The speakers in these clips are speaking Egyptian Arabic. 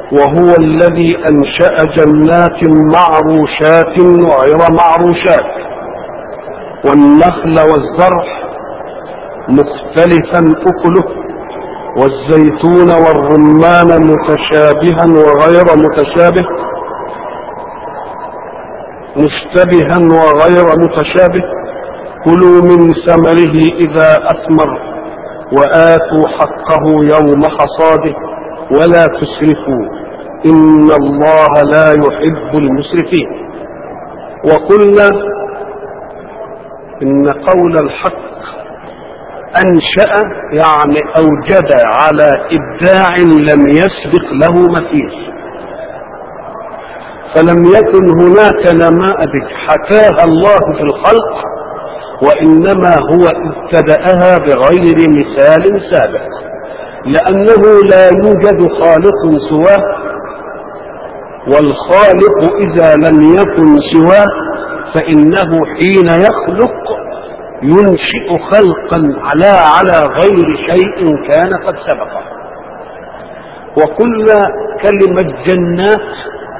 وهو الذي أنشأ جنات معروشات وغير معروشات والنخل والزرع مختلفا أكله والزيتون والرمان متشابها وغير متشابه مشتبها وغير متشابه كلوا من ثمره إذا أثمر وآتوا حقه يوم حصاده ولا تسرفوا إن الله لا يحب المسرفين وقلنا إن قول الحق أنشأ يعني أوجد على إبداع لم يسبق له مثيل فلم يكن هناك نماذج حكاها الله في الخلق وإنما هو ابتدأها بغير مثال سابق لأنه لا يوجد خالق سواه والخالق إذا لم يكن سواه فإنه حين يخلق ينشئ خلقا على على غير شيء كان قد سبقه وكل كلمة جنات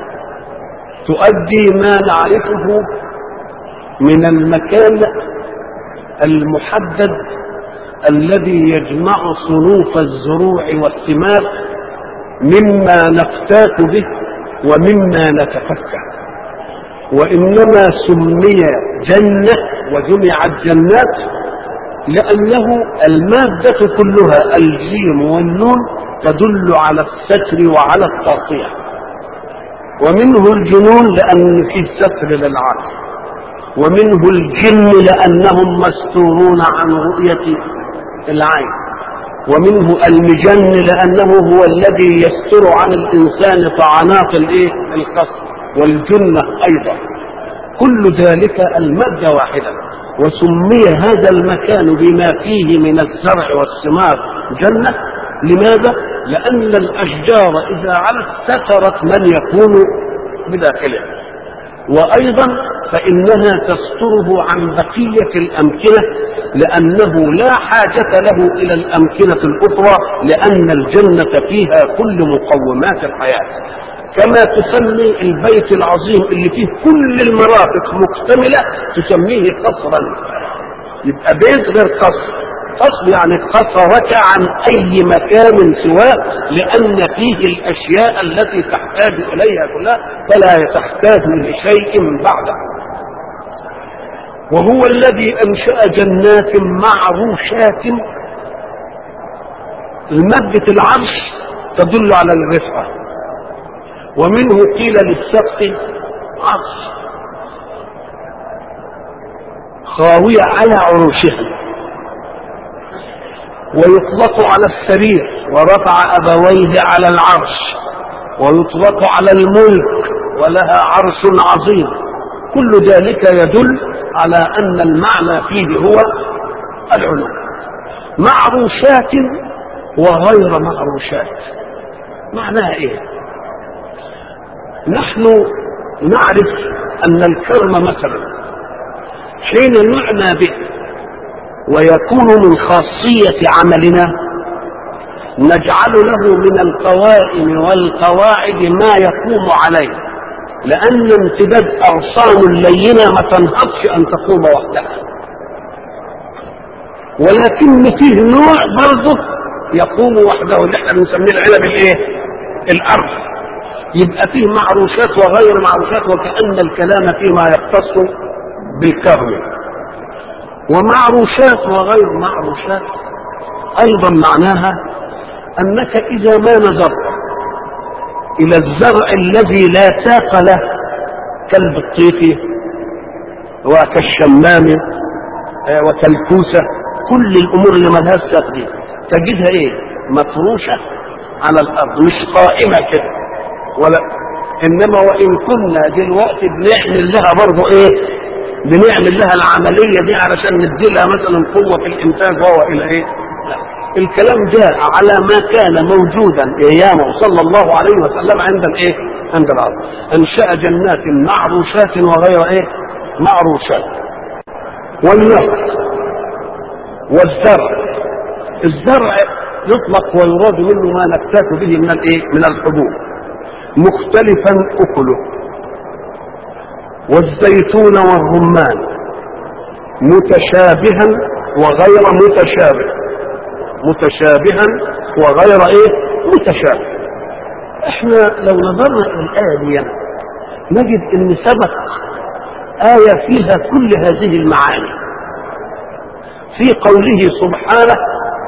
تؤدي ما نعرفه من المكان المحدد الذي يجمع صنوف الزروع والثمار مما نفتات به ومما نتفكه وإنما سمي جنة وجمعت جنات لأنه المادة كلها الجيم والنون تدل على الستر وعلى التغطية ومنه الجنون لأن فيه ستر للعقل ومنه الجن لأنهم مستورون عن رؤية العين ومنه المجن لأنه هو الذي يستر عن الإنسان طعنات الإيه؟ القصر والجنة أيضا كل ذلك المادة واحدة وسمي هذا المكان بما فيه من الزرع والثمار جنة لماذا؟ لأن الأشجار إذا علت سترت من يكون بداخلها وأيضا فإنها تستره عن بقية الأمكنة لأنه لا حاجة له إلى الأمكنة الأخرى لأن الجنة فيها كل مقومات الحياة كما تسمي البيت العظيم اللي فيه كل المرافق مكتملة تسميه قصرا يبقى بيت غير قصر قصر يعني قصرك عن أي مكان سواه لأن فيه الأشياء التي تحتاج إليها كلها فلا تحتاج لشيء بعده وهو الذي أنشأ جنات معروشات المادة العرش تدل على الرفعة ومنه قيل للسقف عرش خاوية على عروشها ويطلق على السرير ورفع أبويه على العرش ويطلق على الملك ولها عرش عظيم كل ذلك يدل على أن المعنى فيه هو العلو معروشات وغير معروشات معناها ايه نحن نعرف أن الكرم مثلا حين نعنى به ويكون من خاصية عملنا نجعل له من القوائم والقواعد ما يقوم عليه لأن امتداد أغصان اللينة ما تنهضش أن تقوم وحدها ولكن فيه نوع برضه يقوم وحده اللي احنا بنسميه العنب الايه؟ الأرض يبقى فيه معروشات وغير معروشات وكأن الكلام فيما يختص بالكرم ومعروشات وغير معروشات ايضا معناها انك اذا ما نظرت الى الزرع الذي لا ساق له كالبطيخ وكالشمام وكالكوسة كل الامور اللي ملهاش ساق دي تجدها ايه مفروشة على الارض مش قائمة كده ولا انما وان كنا دلوقتي بنعمل لها برضه ايه بنعمل لها العملية دي علشان نديلها مثلا قوة في الإنتاج وهو إلى إيه؟ لا. الكلام جاء على ما كان موجودا أيامه صلى الله عليه وسلم عند الإيه؟ عند الأرض أنشأ جنات معروشات وغير إيه؟ معروشات والنخل والزرع الزرع يطلق ويراد منه ما نكتات به من الإيه؟ من الحبوب مختلفا اكله والزيتون والرمان متشابها وغير متشابه متشابها وغير ايه متشابه احنا لو نظرنا الى الايه دي نجد ان سبق ايه فيها كل هذه المعاني في قوله سبحانه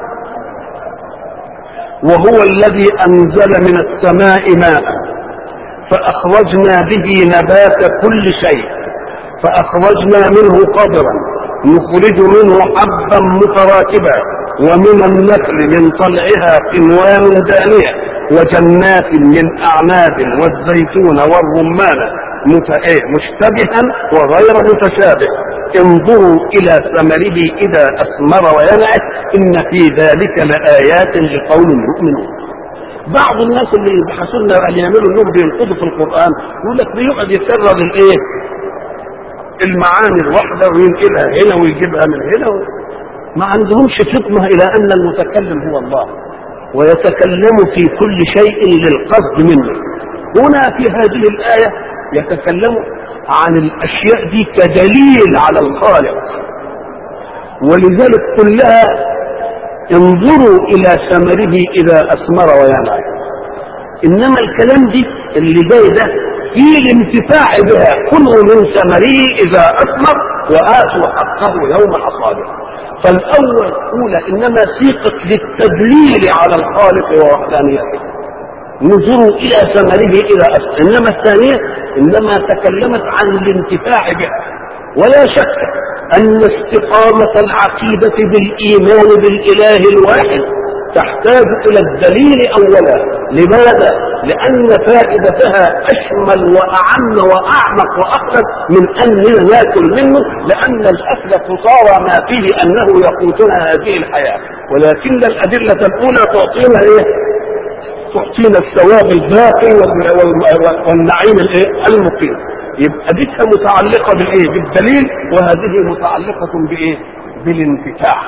وهو الذي انزل من السماء ماء فاخرجنا به نبات كل شيء فاخرجنا منه قدرا نخرج منه حبا متراكبا ومن النخل من طلعها قنوان دانيه وجنات من اعناب والزيتون والرمان مشتبها وغير متشابه انظروا الى ثمره اذا اثمر وينعت ان في ذلك لايات لقوم يؤمنون بعض الناس اللي يبحثون اللي يعملوا انهم بينقضوا في القران يقول لك بيقعد يكرر الايه المعاني الواحده وينقلها هنا ويجيبها من هنا و... ما عندهمش فطنه الى ان المتكلم هو الله ويتكلم في كل شيء للقصد منه هنا في هذه الايه يتكلم عن الاشياء دي كدليل على الخالق ولذلك كلها انظروا الى ثمره اذا اثمر وينعم انما الكلام دي اللي جاي ده في الانتفاع بها كلوا من ثمره اذا اثمر واتوا حقه يوم حصاده فالاول اولى انما سيقت للتدليل على الخالق ووحدانيته نظروا الى ثمره الى اثمر انما الثانيه انما تكلمت عن الانتفاع بها ولا شك ان استقامه العقيده بالايمان بالاله الواحد تحتاج الى الدليل اولا لماذا لان فائدتها اشمل واعم واعمق واكثر من اننا ناكل منه لان الاكل قصارى ما فيه انه يقوتنا هذه الحياه ولكن الادله الاولى تعطينا ايه تعطينا الثواب الباقي والنعيم الايه المقيم يبقى دي متعلقه بالايه بالدليل وهذه متعلقه بايه بالانفتاح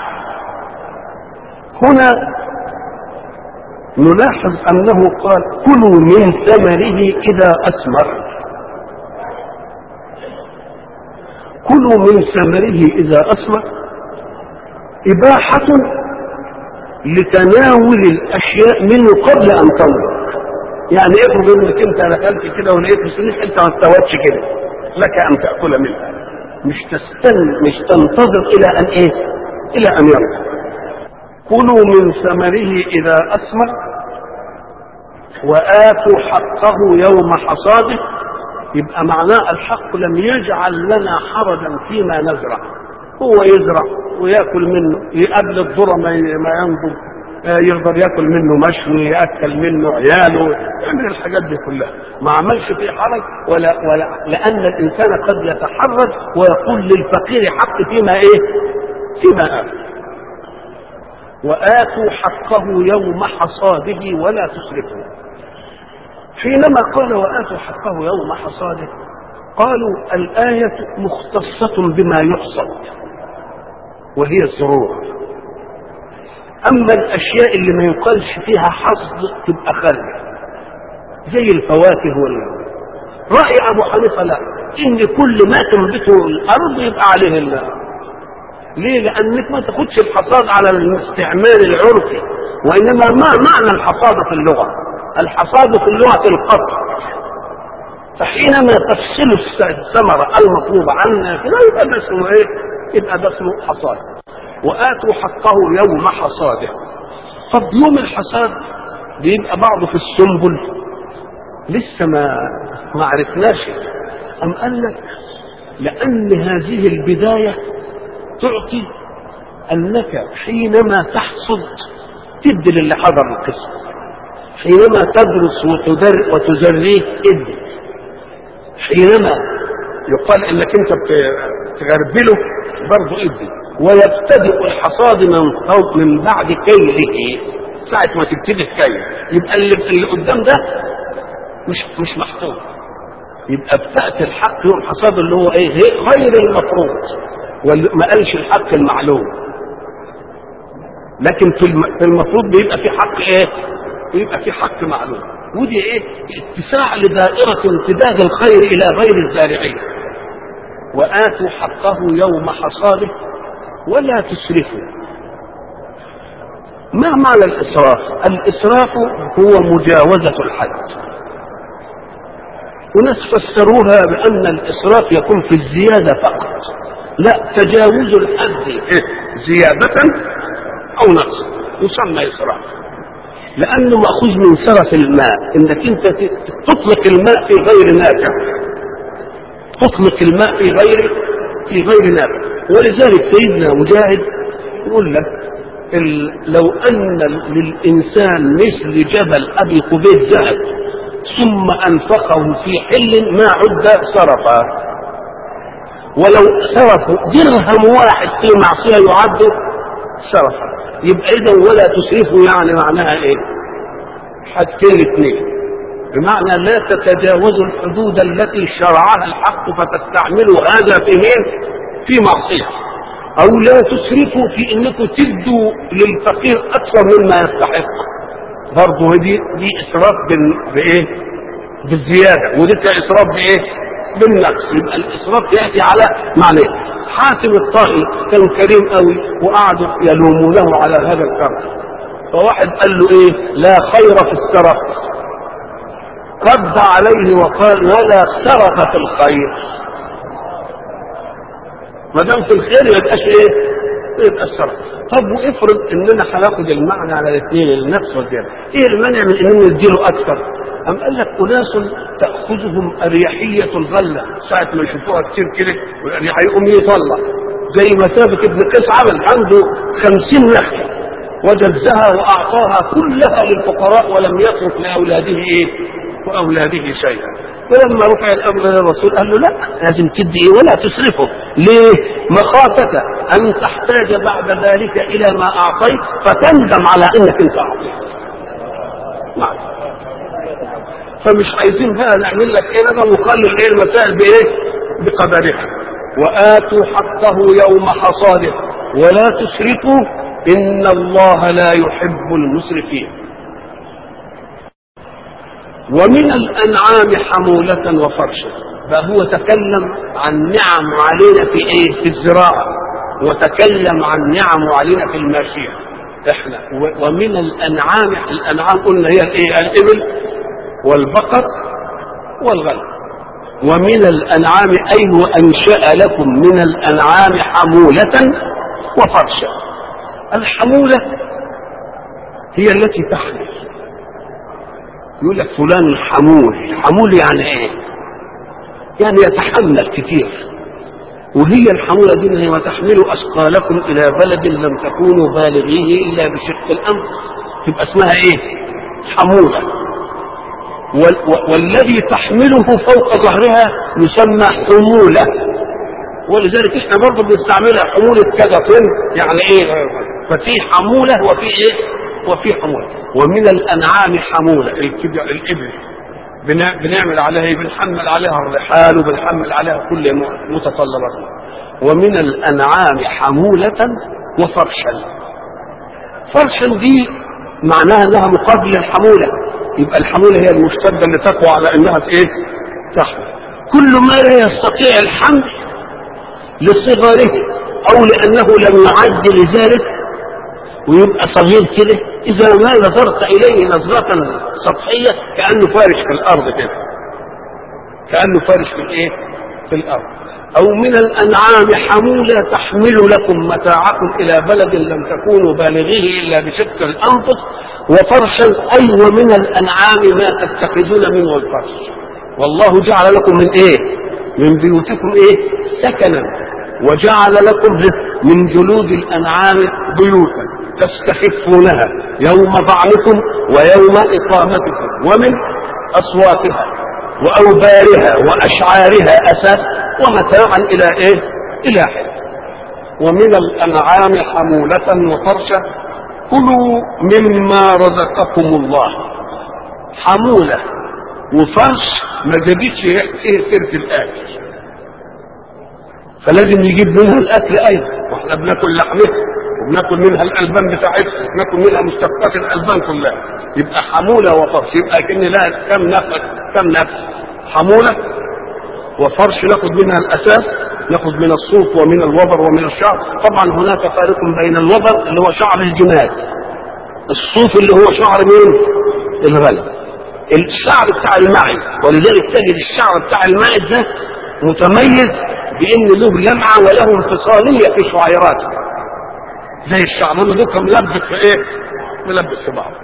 هنا نلاحظ انه قال كلوا من ثمره اذا اثمر كلوا من ثمره اذا اثمر اباحه لتناول الاشياء منه قبل ان تنضج يعني افرض انك انت دخلت كده ولقيت بسنيك انت ما استوتش كده لك ان تاكل منها مش تستنى مش تنتظر الى ان ايه الى ان ينضج كلوا من ثمره اذا اثمر واتوا حقه يوم حصاده يبقى معناه الحق لم يجعل لنا حرجا فيما نزرع هو يزرع وياكل منه قبل الذره ما ينضج يقدر ياكل منه مشوي ياكل منه عياله يعمل الحاجات دي كلها ما عملش فيه حرج ولا ولا لان الانسان قد يتحرج ويقول للفقير حق فيما ايه؟ فيما اكل واتوا حقه يوم حصاده ولا تسرفوا حينما قال واتوا حقه يوم حصاده قالوا الايه مختصه بما يحصد وهي الزروع اما الاشياء اللي ما يقالش فيها حصد تبقى خارجه زي الفواكه وال راي ابو حنيفه لا ان كل ما تنبته الارض يبقى عليه الله ليه لانك ما تاخدش الحصاد على الاستعمال العرفي وانما ما معنى الحصاد في اللغه الحصاد في اللغه القطع فحينما تفصل الثمره المطلوبه عنا كده يبقى ده اسمه ايه يبقى ده اسمه حصاد واتوا حقه يوم حصاده طب يوم الحصاد بيبقى بعضه في السنبل لسه ما ما عرفناش ام قال لك لان هذه البدايه تعطي انك حينما تحصد تدي للي حضر القسم حينما تدرس وتدر وتزريه ادي حينما يقال انك انت تغربله برضه ادي ويبتدئ الحصاد من فوق من بعد كيله ساعة ما تبتدي الكيل يبقى اللي, اللي قدام ده مش مش محطوط يبقى بتأتي الحق يوم حصاد اللي هو ايه غير المفروض وما قالش الحق المعلوم لكن في المفروض بيبقى في حق ايه؟ بيبقى في حق معلوم ودي ايه اتساع لدائرة امتداد الخير الى غير الزارعين وآتوا حقه يوم حصاده ولا تسرفوا ما معنى الإسراف الإسراف هو مجاوزة الحد وناس فسروها بأن الإسراف يكون في الزيادة فقط لا تجاوز الحد زيادة أو نقص يسمى إسراف لأنه مأخوذ من سرف الماء إنك أنت تطلق الماء في غير نافع تطلق الماء في غير في غير نافع ولذلك سيدنا مجاهد يقول لك لو أن للإنسان مثل جبل أبي قبيس ذهب ثم أنفقه في حل ما عد سرفا ولو صرفوا درهم واحد في معصية يعد سرفا يبقى إذا ولا تسرفوا يعني معناها إيه؟ حاجتين اثنين بمعنى لا تتجاوزوا الحدود التي شرعها الحق فتستعملوا هذا في مين؟ في معصية او لا تسرفوا في انكم تدوا للفقير اكثر مما يستحق برضه دي دي اسراف بايه بالزياده ودي اسراف بايه بالنقص يبقى الاسراف ياتي على معنى حاتم الطائي كان كريم قوي وقعدوا يلومونه على هذا الكرم فواحد قال له ايه لا خير في السرف رد عليه وقال ولا سرف في الخير ما دام في الخير ما يبقاش ايه؟ يبقى الشرع. طب وافرض اننا هناخد المعنى على الاثنين النفس والزياده، ايه المانع من اننا نديله اكثر؟ أم قال لك أناس تأخذهم أريحية الغلة ساعة ما يشوفوها كتير كده هيقوم يطلع زي ما ثابت ابن قيس عمل عنده خمسين نخلة وجزها وأعطاها كلها للفقراء ولم يترك لأولاده إيه؟ وأولاده شيئا فلما رفع الامر للرسول قال له لا لازم تدي ايه ولا تصرفه ليه مخافة ان تحتاج بعد ذلك الى ما اعطيت فتندم على انك انت اعطيت نعم فمش عايزين بقى نعمل لك ايه لما نقلل ايه المسائل بايه بقدرها واتوا حقه يوم حصاده ولا تسرفوا ان الله لا يحب المسرفين ومن الانعام حمولة وفرشا فهو تكلم عن نعم علينا في ايه في الزراعة وتكلم عن نعم علينا في الماشية احنا ومن الانعام الانعام قلنا هي الايه الابل والبقر والغنم ومن الانعام اي وانشا لكم من الانعام حمولة وفرشا الحمولة هي التي تحمل يقول لك فلان حمول حمول يعني ايه يعني يتحمل كتير وهي الحمولة دي هي تحمل أثقالكم إلى بلد لم تكونوا بالغيه إلا بشق الأنف تبقى اسمها إيه؟ حمولة وال والذي تحمله فوق ظهرها يسمى حمولة ولذلك احنا برضه بنستعملها حمولة كذا طن يعني ايه ففي حمولة وفي ايه وفي حمولة ومن الأنعام حمولة الإبل بنعمل عليها ايه بنحمل عليها الرحال وبنحمل عليها كل متطلباتها ومن الأنعام حمولة وفرشا فرشا دي معناها انها مقابل للحمولة يبقى الحمولة هي المشتدة اللي تقوى على انها ايه تحمل كل ما لا يستطيع الحمل لصغره او لانه لم يعد لذلك ويبقى صغير كده اذا ما نظرت اليه نظرة سطحية كأنه فارش في الارض كده كأنه فارش في الايه في الارض او من الانعام حمولة تحمل لكم متاعكم الى بلد لم تكونوا بالغيه الا بشق الانفس وفرشا اي ومن الانعام ما تتخذون منه الفرش والله جعل لكم من ايه من بيوتكم ايه سكنا وجعل لكم من جلود الانعام بيوتا تستخفونها يوم ضعنكم ويوم اقامتكم ومن اصواتها واوبارها واشعارها اساس ومتاعا الى ايه الى حين ومن الانعام حمولة وفرشا كلوا مما رزقكم الله حمولة وفرش ما جابتش ايه سيرة الاكل فلازم نجيب منها الاكل ايضا واحنا بناكل لحمها وبناكل منها الالبان بتاعتها بناكل منها مشتقات الالبان كلها يبقى حمولة وفرش يبقى كأن لها كم نفس كم نفس حمولة وفرش ناخد منها الأساس ناخد من الصوف ومن الوبر ومن الشعر طبعا هناك فارق بين الوبر اللي هو شعر الجمال الصوف اللي هو شعر مين الغنم الشعر بتاع الماعز ولذلك تجد الشعر بتاع الماعز ده متميز بان له لمعه وله انفصاليه في شعيراته زي الشعر اللي دوكا ملبس في ايه ملبس في بعض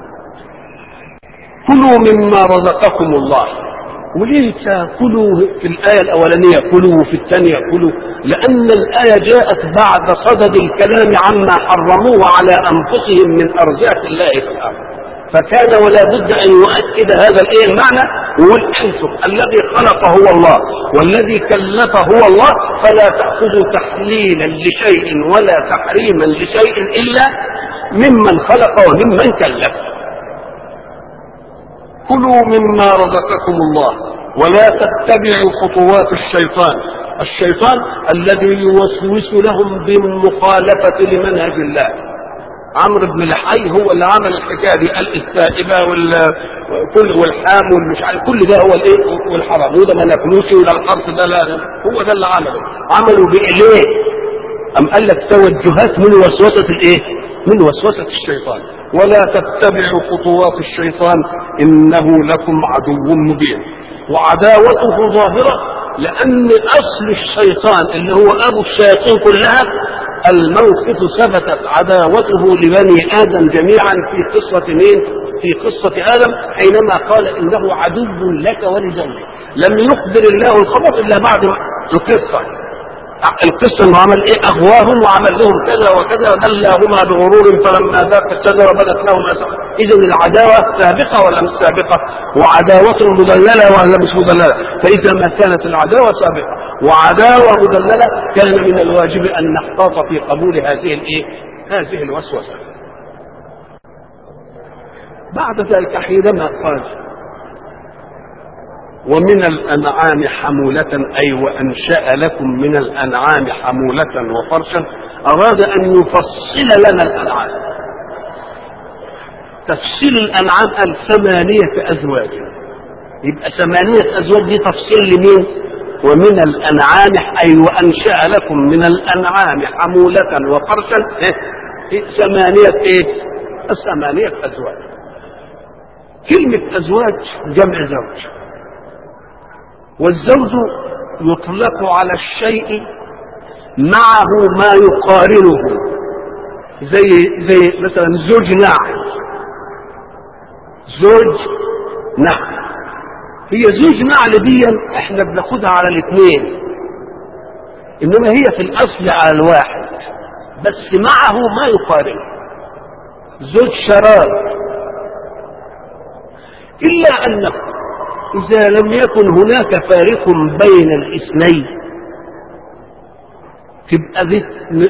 كلوا مما رزقكم الله وليه تاكلوا في الآية الأولانية كلوا وفي الثانية كلوا لأن الآية جاءت بعد صدد الكلام عما حرموه على أنفسهم من أرزاق الله تعالى فكان ولا بد أن يؤكد هذا الإيه المعنى ويقول أنتم الذي خلق هو الله والذي كلف هو الله فلا تأخذوا تحليلا لشيء ولا تحريما لشيء إلا ممن خلق وممن كلف كلوا مما رزقكم الله ولا تتبعوا خطوات الشيطان الشيطان الذي يوسوس لهم بالمخالفة لمنهج الله عمرو بن لحي هو اللي عمل الحكايه دي قال السائبه وال كل والحام والمش عارف كل ده هو الايه والحرام وده ما ناكلوش ولا الحرف ده لا هو ده اللي عمله عملوا بايه ام قال لك توجهات من وسوسه الايه من وسوسه الشيطان ولا تتبعوا خطوات الشيطان انه لكم عدو مبين وعداوته ظاهره لان اصل الشيطان اللي هو ابو الشياطين كلها الموقف ثبتت عداوته لبني ادم جميعا في قصه مين؟ في قصه ادم حينما قال انه عدو لك ولزوجك لم يخبر الله الخبر الا بعد القصه القصه انه عمل ايه اغواهم وعمل لهم كذا وكذا ودلاهما بغرور فلما ذاق الشجره بدت لهما اذا العداوه سابقه ولا مش سابقه وعداوه مدلله ولا مش مدلله فاذا ما كانت العداوه سابقه وعداوه مدلله كان من الواجب ان نحتاط في قبول هذه الايه هذه الوسوسه بعد ذلك حينما قال ومن الأنعام حمولة أي وأنشأ لكم من الأنعام حمولة وفرشا أراد أن يفصل لنا الأنعام تفصيل الأنعام قال ثمانية أزواج يبقى ثمانية أزواج دي تفصيل لمين؟ ومن الأنعام أي وأنشأ لكم من الأنعام حمولة وفرشا إيه؟ ثمانية إيه؟ ثمانية أزواج كلمة أزواج جمع زوج والزوج يطلق على الشيء معه ما يقارنه زي زي مثلا زوج نعل زوج نعل هي زوج نعل دي احنا بناخدها على الاثنين انما هي في الاصل على الواحد بس معه ما يقارنه زوج شراب الا انه إذا لم يكن هناك فارق بين الاثنين تبقى دي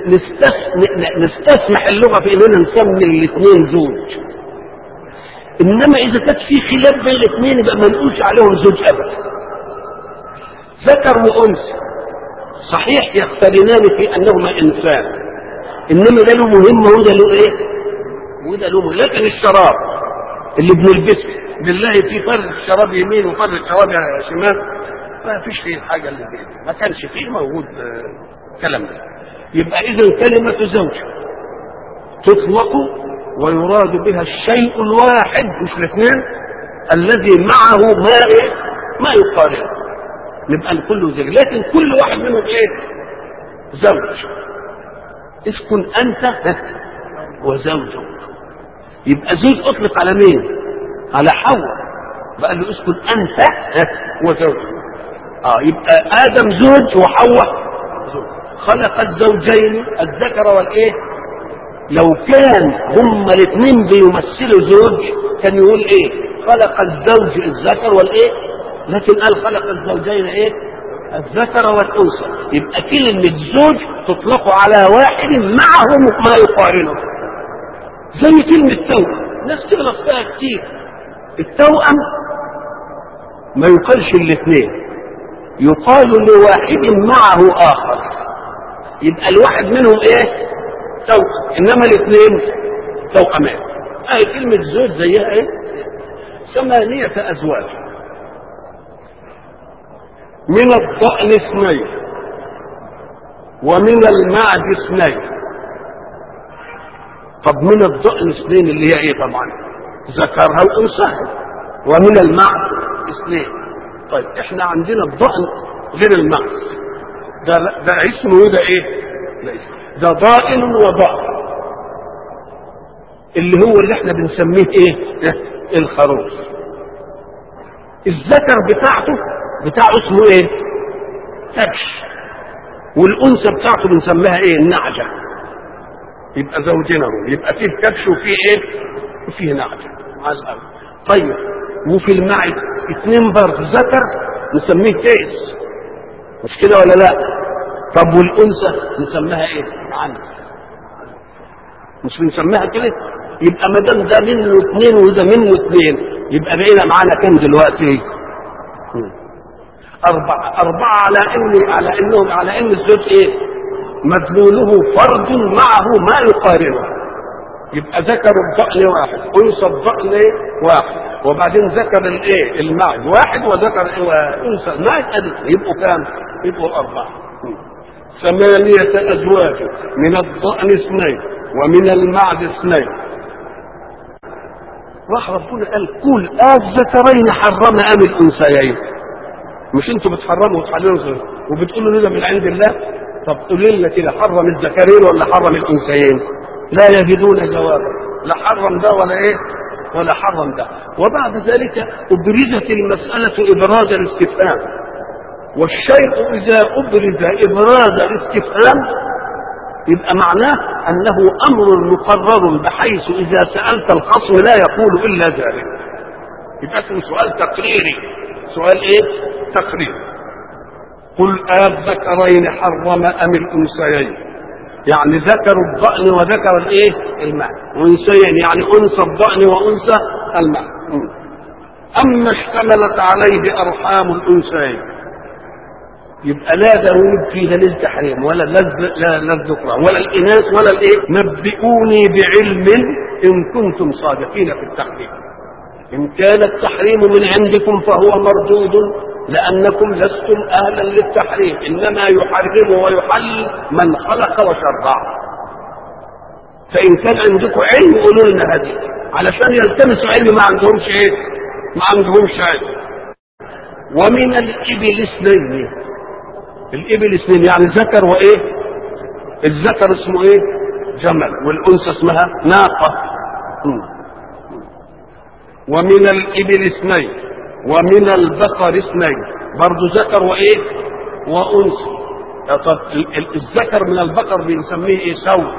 نستسمح اللغة في إننا نسمي الاثنين زوج إنما إذا كانت في خلاف بين الاثنين يبقى ما نقولش عليهم زوج أبدا ذكر وأنثى صحيح يقترنان في أنهما إنسان إنما ده له مهمة وده له إيه؟ وده له مهمة لكن الشراب اللي بنلبسه بالله في فرق شراب يمين وفرق شراب شمال ما فيش فيه الحاجة اللي دي ما كانش فيه موجود كلام ده يبقى إذا كلمة زوج تطلق ويراد بها الشيء الواحد مش الاثنين الذي معه ما إيه؟ ما يقارن نبقى الكل زوج لكن كل واحد منهم ايه زوج اسكن انت وزوجك يبقى زوج اطلق على مين على حواء بقى له اسكن انت وزوجك اه يبقى ادم زوج وحواء زوج خلق الزوجين الذكر والايه لو كان هما الاثنين بيمثلوا زوج كان يقول ايه خلق الزوج الذكر والايه لكن قال خلق الزوجين ايه الذكر والانثى يبقى كلمه زوج تطلق على واحد معه ما يقارنه زي كلمه توأم ناس تغلط فيها كتير التوأم ما يقالش الاثنين يقال لواحد معه اخر يبقى الواحد منهم ايه توأم انما الاثنين توأمان اهي كلمة زوج زيها ايه ثمانية ازواج من الضأن اثنين ومن المعد اثنين طب من الضأن اثنين اللي هي ايه طبعا ذكرها وانثى ومن المعد اثنين طيب احنا عندنا الضأن غير المعد ده ده اسمه وده ايه ده اسم ده ضائن وضأن اللي هو اللي احنا بنسميه ايه الخروف الذكر بتاعته بتاعه اسمه ايه كبش والانثى بتاعته بنسميها ايه النعجه يبقى زوجينهم يبقى فيه كبش وفيه ايه وفيه نعجه على الارض طيب وفي المعد اثنين برضه ذكر نسميه كيس مش كده ولا لا طب والانثى نسميها ايه عنز مش بنسميها كده يبقى ما دام ده منه اثنين وده منه اثنين يبقى بقينا معانا كام دلوقتي؟ أربعة أربعة على إن على إنهم على إن الزوج إيه؟ مدلوله فرد معه ما يقارنه يبقى ذكر الضأن واحد أنثى الضأن واحد وبعدين ذكر الإيه؟ المعد واحد وذكر أنثى المعد يبقوا كام؟ يبقوا أربعة ثمانية أزواج من الضأن اثنين ومن المعد اثنين راح ربنا قال كل الذكرين حرم ام الانثيين مش انتوا بتحرموا وتحللوا وبتقولوا لنا من عند الله طب قولوا لنا كده حرم الذكرين ولا حرم الانثيين لا يجدون جوابا لا حرم ده ولا ايه ولا حرم ده وبعد ذلك ابرزت المساله ابراز الاستفهام والشيء اذا ابرز ابراز الاستفهام يبقى معناه انه امر مقرر بحيث اذا سالت الخصم لا يقول الا ذلك يبقى اسمه سؤال تقريري سؤال ايه تقريري قل الذكرين حرم ام الانثيين يعني ذكر الضأن وذكر الايه الماء انثيين يعني انثى الضأن وانثى الماء اما اشتملت عليه ارحام الانثيين يبقى لا داود في دليل تحريم ولا لا لا الذكرى ولا الاناث ولا الايه نبئوني بعلم ان كنتم صادقين في التحريم ان كان التحريم من عندكم فهو مردود لانكم لستم اهلا للتحريم انما يحرم ويحل من خلق وشرع فان كان عندكم علم قولوا لنا هذه علشان يلتمسوا علم ما عندهمش ايه ما عندهمش علم ومن الابل اثنين الابل اثنين يعني ذكر وايه الذكر اسمه ايه جمل والانثى اسمها ناقه م. ومن الابل اثنين ومن البقر اثنين برضه ذكر وايه وانثى طب الذكر من البقر بنسميه ايه سوء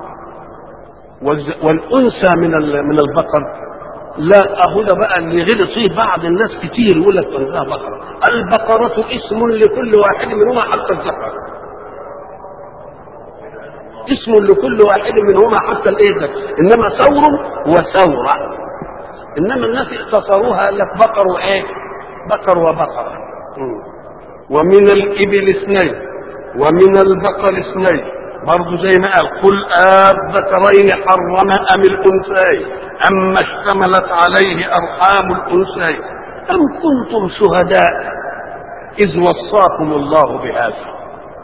والانثى من من البقر لا اهو ده بقى اللي غلط فيه بعض الناس كتير يقول لك انها بقره البقره اسم لكل واحد منهما حتى الذكر اسم لكل واحد منهما حتى الايه ده انما ثور وثوره انما الناس اختصروها قال لك بقر وايه بقر وبقره ومن الابل اثنين ومن البقر اثنين برضه زي ما قال قل الذكرين حرم ام الانثيين اما اشتملت عليه ارحام الانثيين ام كنتم شهداء اذ وصاكم الله بهذا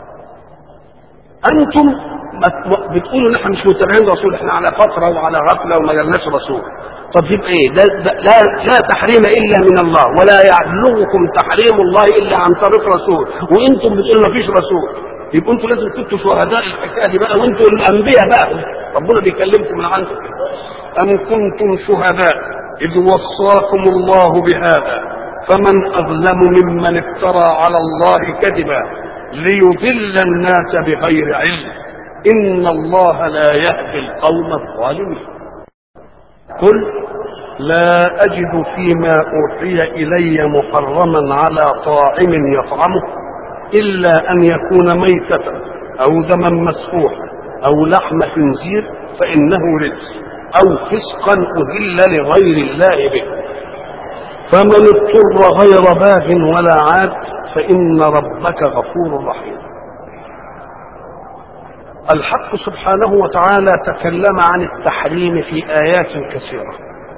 انتم بتقولوا نحن مش متابعين رسول احنا على فتره وعلى غفله وما جالناش رسول طب يبقى ايه ده ده لا لا تحريم الا من الله ولا يبلغكم تحريم الله الا عن طريق رسول وانتم بتقولوا ما فيش رسول يبقى انتوا لازم كنتوا شهداء الحكايه دي بقى وانتوا الانبياء بقى ربنا بيكلمكم من عنده ام كنتم شهداء اذ وصاكم الله بهذا فمن اظلم ممن افترى على الله كذبا ليضل الناس بغير علم ان الله لا يهدي القوم الظالمين قل لا اجد فيما اوحي الي محرما على طاعم يطعمه إلا أن يكون ميتة أو دما مسفوحا أو لحم خنزير فإنه رجس أو فسقا أهل لغير الله به فمن اضطر غير باغ ولا عاد فإن ربك غفور رحيم الحق سبحانه وتعالى تكلم عن التحريم في آيات كثيرة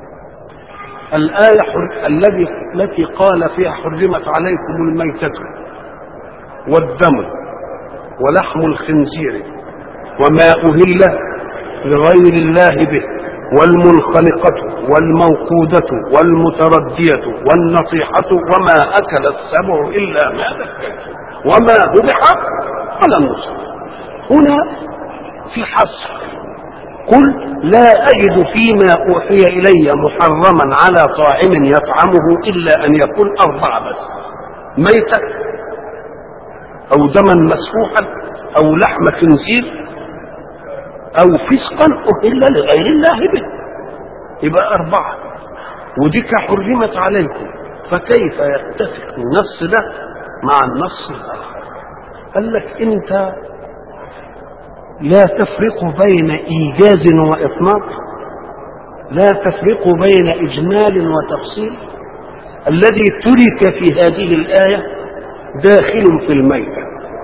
الآية حر... الذي التي قال فيها حرمت عليكم الميتة والدم ولحم الخنزير وما أهل لغير الله به والمنخنقة والموقودة والمتردية والنصيحة وما أكل السبع إلا ما ذكيتم وما ذبح على النصر هنا في حصر قل لا أجد فيما أوحي إلي محرما على طاعم يطعمه إلا أن يكون أربعة بس ميتة أو دما مسفوحا أو لحم خنزير أو فسقا أهل لغير الله به يبقى أربعة ودي حرمت عليكم فكيف يتفق النص ده مع النص الآخر قال لك أنت لا تفرق بين إيجاز وإطلاق لا تفرق بين إجمال وتفصيل الذي ترك في هذه الآية داخل في الميتة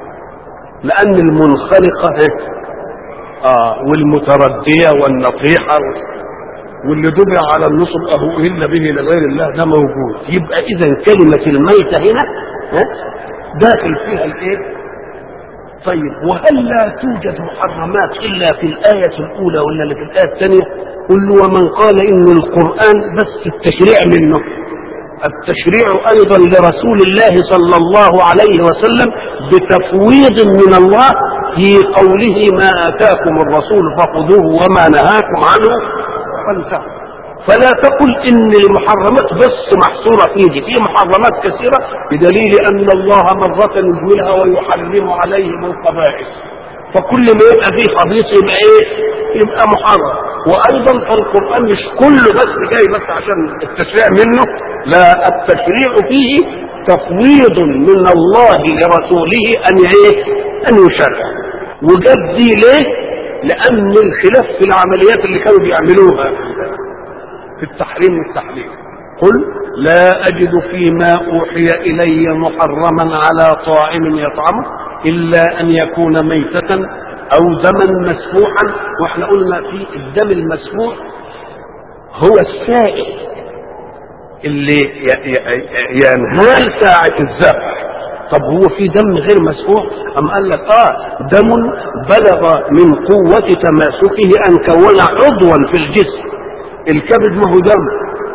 لأن المنخلقة آه والمتردية والنطيحة واللي دبع على النصب أهو إلا به لغير الله ده موجود يبقى إذا كلمة الميتة هنا داخل فيها الإيه؟ طيب وهل لا توجد محرمات الا في الايه الاولى ولا اللي في الايه الثانيه قل له ومن قال ان القران بس التشريع منه التشريع ايضا لرسول الله صلى الله عليه وسلم بتفويض من الله في قوله ما اتاكم الرسول فخذوه وما نهاكم عنه فانتهوا فلا تقل ان المحرمات بس محصورة في دي في محرمات كثيرة بدليل ان الله مرة يجملها ويحرم عليهم الخبائث فكل ما يبقى فيه خبيث يبقى ايه يبقى محرم وايضا القرآن مش كله بس جاي بس عشان التشريع منه لا التشريع فيه تفويض من الله لرسوله ان ايه ان يشرع وجاب دي ليه لان الخلاف في العمليات اللي كانوا بيعملوها في التحريم والتحليل قل لا أجد فيما أوحي إلي محرما على طاعم يطعمه إلا أن يكون ميتة أو دما مسفوحا وإحنا قلنا في الدم المسفوح هو السائل اللي ينهال ساعة الذبح طب هو في دم غير مسفوح أم قال لك آه دم بلغ من قوة تماسكه أن كون عضوا في الجسم الكبد ما هو دم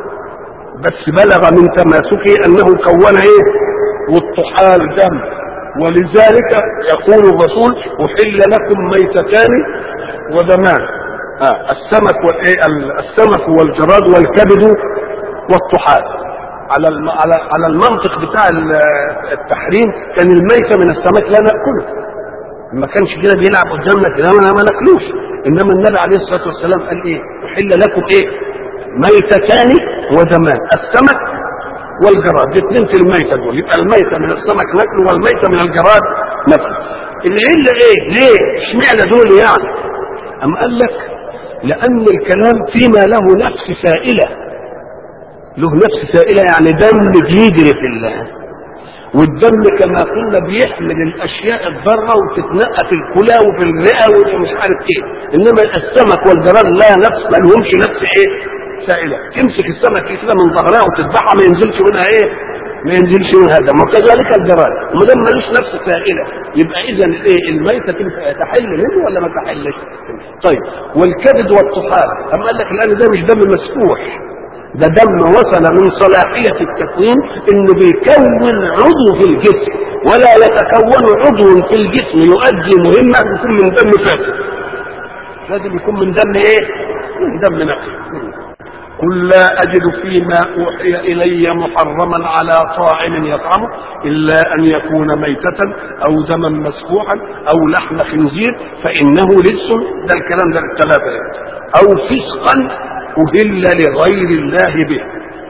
بس بلغ من تماسكه انه كون ايه والطحال دم ولذلك يقول الرسول احل لكم ميتتان ودمان آه السمك والايه السمك والجراد والكبد والطحال على على على المنطق بتاع التحريم كان الميته من السمك لا ناكله ما كانش كده بيلعب قدامنا كده ما ناكلوش انما النبي عليه الصلاه والسلام قال ايه احل لكم ايه ميتتان ودمان السمك والجراد الاثنين في الميته دول يبقى الميته من السمك ناكله والميته من الجراد ناكله العله ايه ليه اشمعنى دول يعني ام قال لك لان الكلام فيما له نفس سائله له نفس سائله يعني دم بيجري في الله والدم كما قلنا بيحمل الاشياء الضاره وتتنقى في الكلى وفي الرئه ومش عارف ايه انما السمك والجراد لا نفس ما لهمش نفس ايه سائله تمسك السمك كده من ظهرها وتذبحها ما ينزلش منها ايه ما ينزلش منها دم وكذلك الجراد ما دام ملوش نفس سائله يبقى اذا ايه الميته تحل منه ولا ما تحلش طيب والكبد والطحال اما قال لك الان ده مش دم مسفوح ده دم وصل من صلاحية التكوين انه بيكون عضو في الجسم ولا يتكون عضو في الجسم يؤدي مهمة يكون من دم فاسد لازم يكون من دم ايه من دم نقي قل لا أجد فيما أوحي إلي محرما على طاعم يطعمه إلا أن يكون ميتة أو دما مسفوحا أو لحم خنزير فإنه رجس ده الكلام ده الثلاثة أو فسقا أهل لغير الله به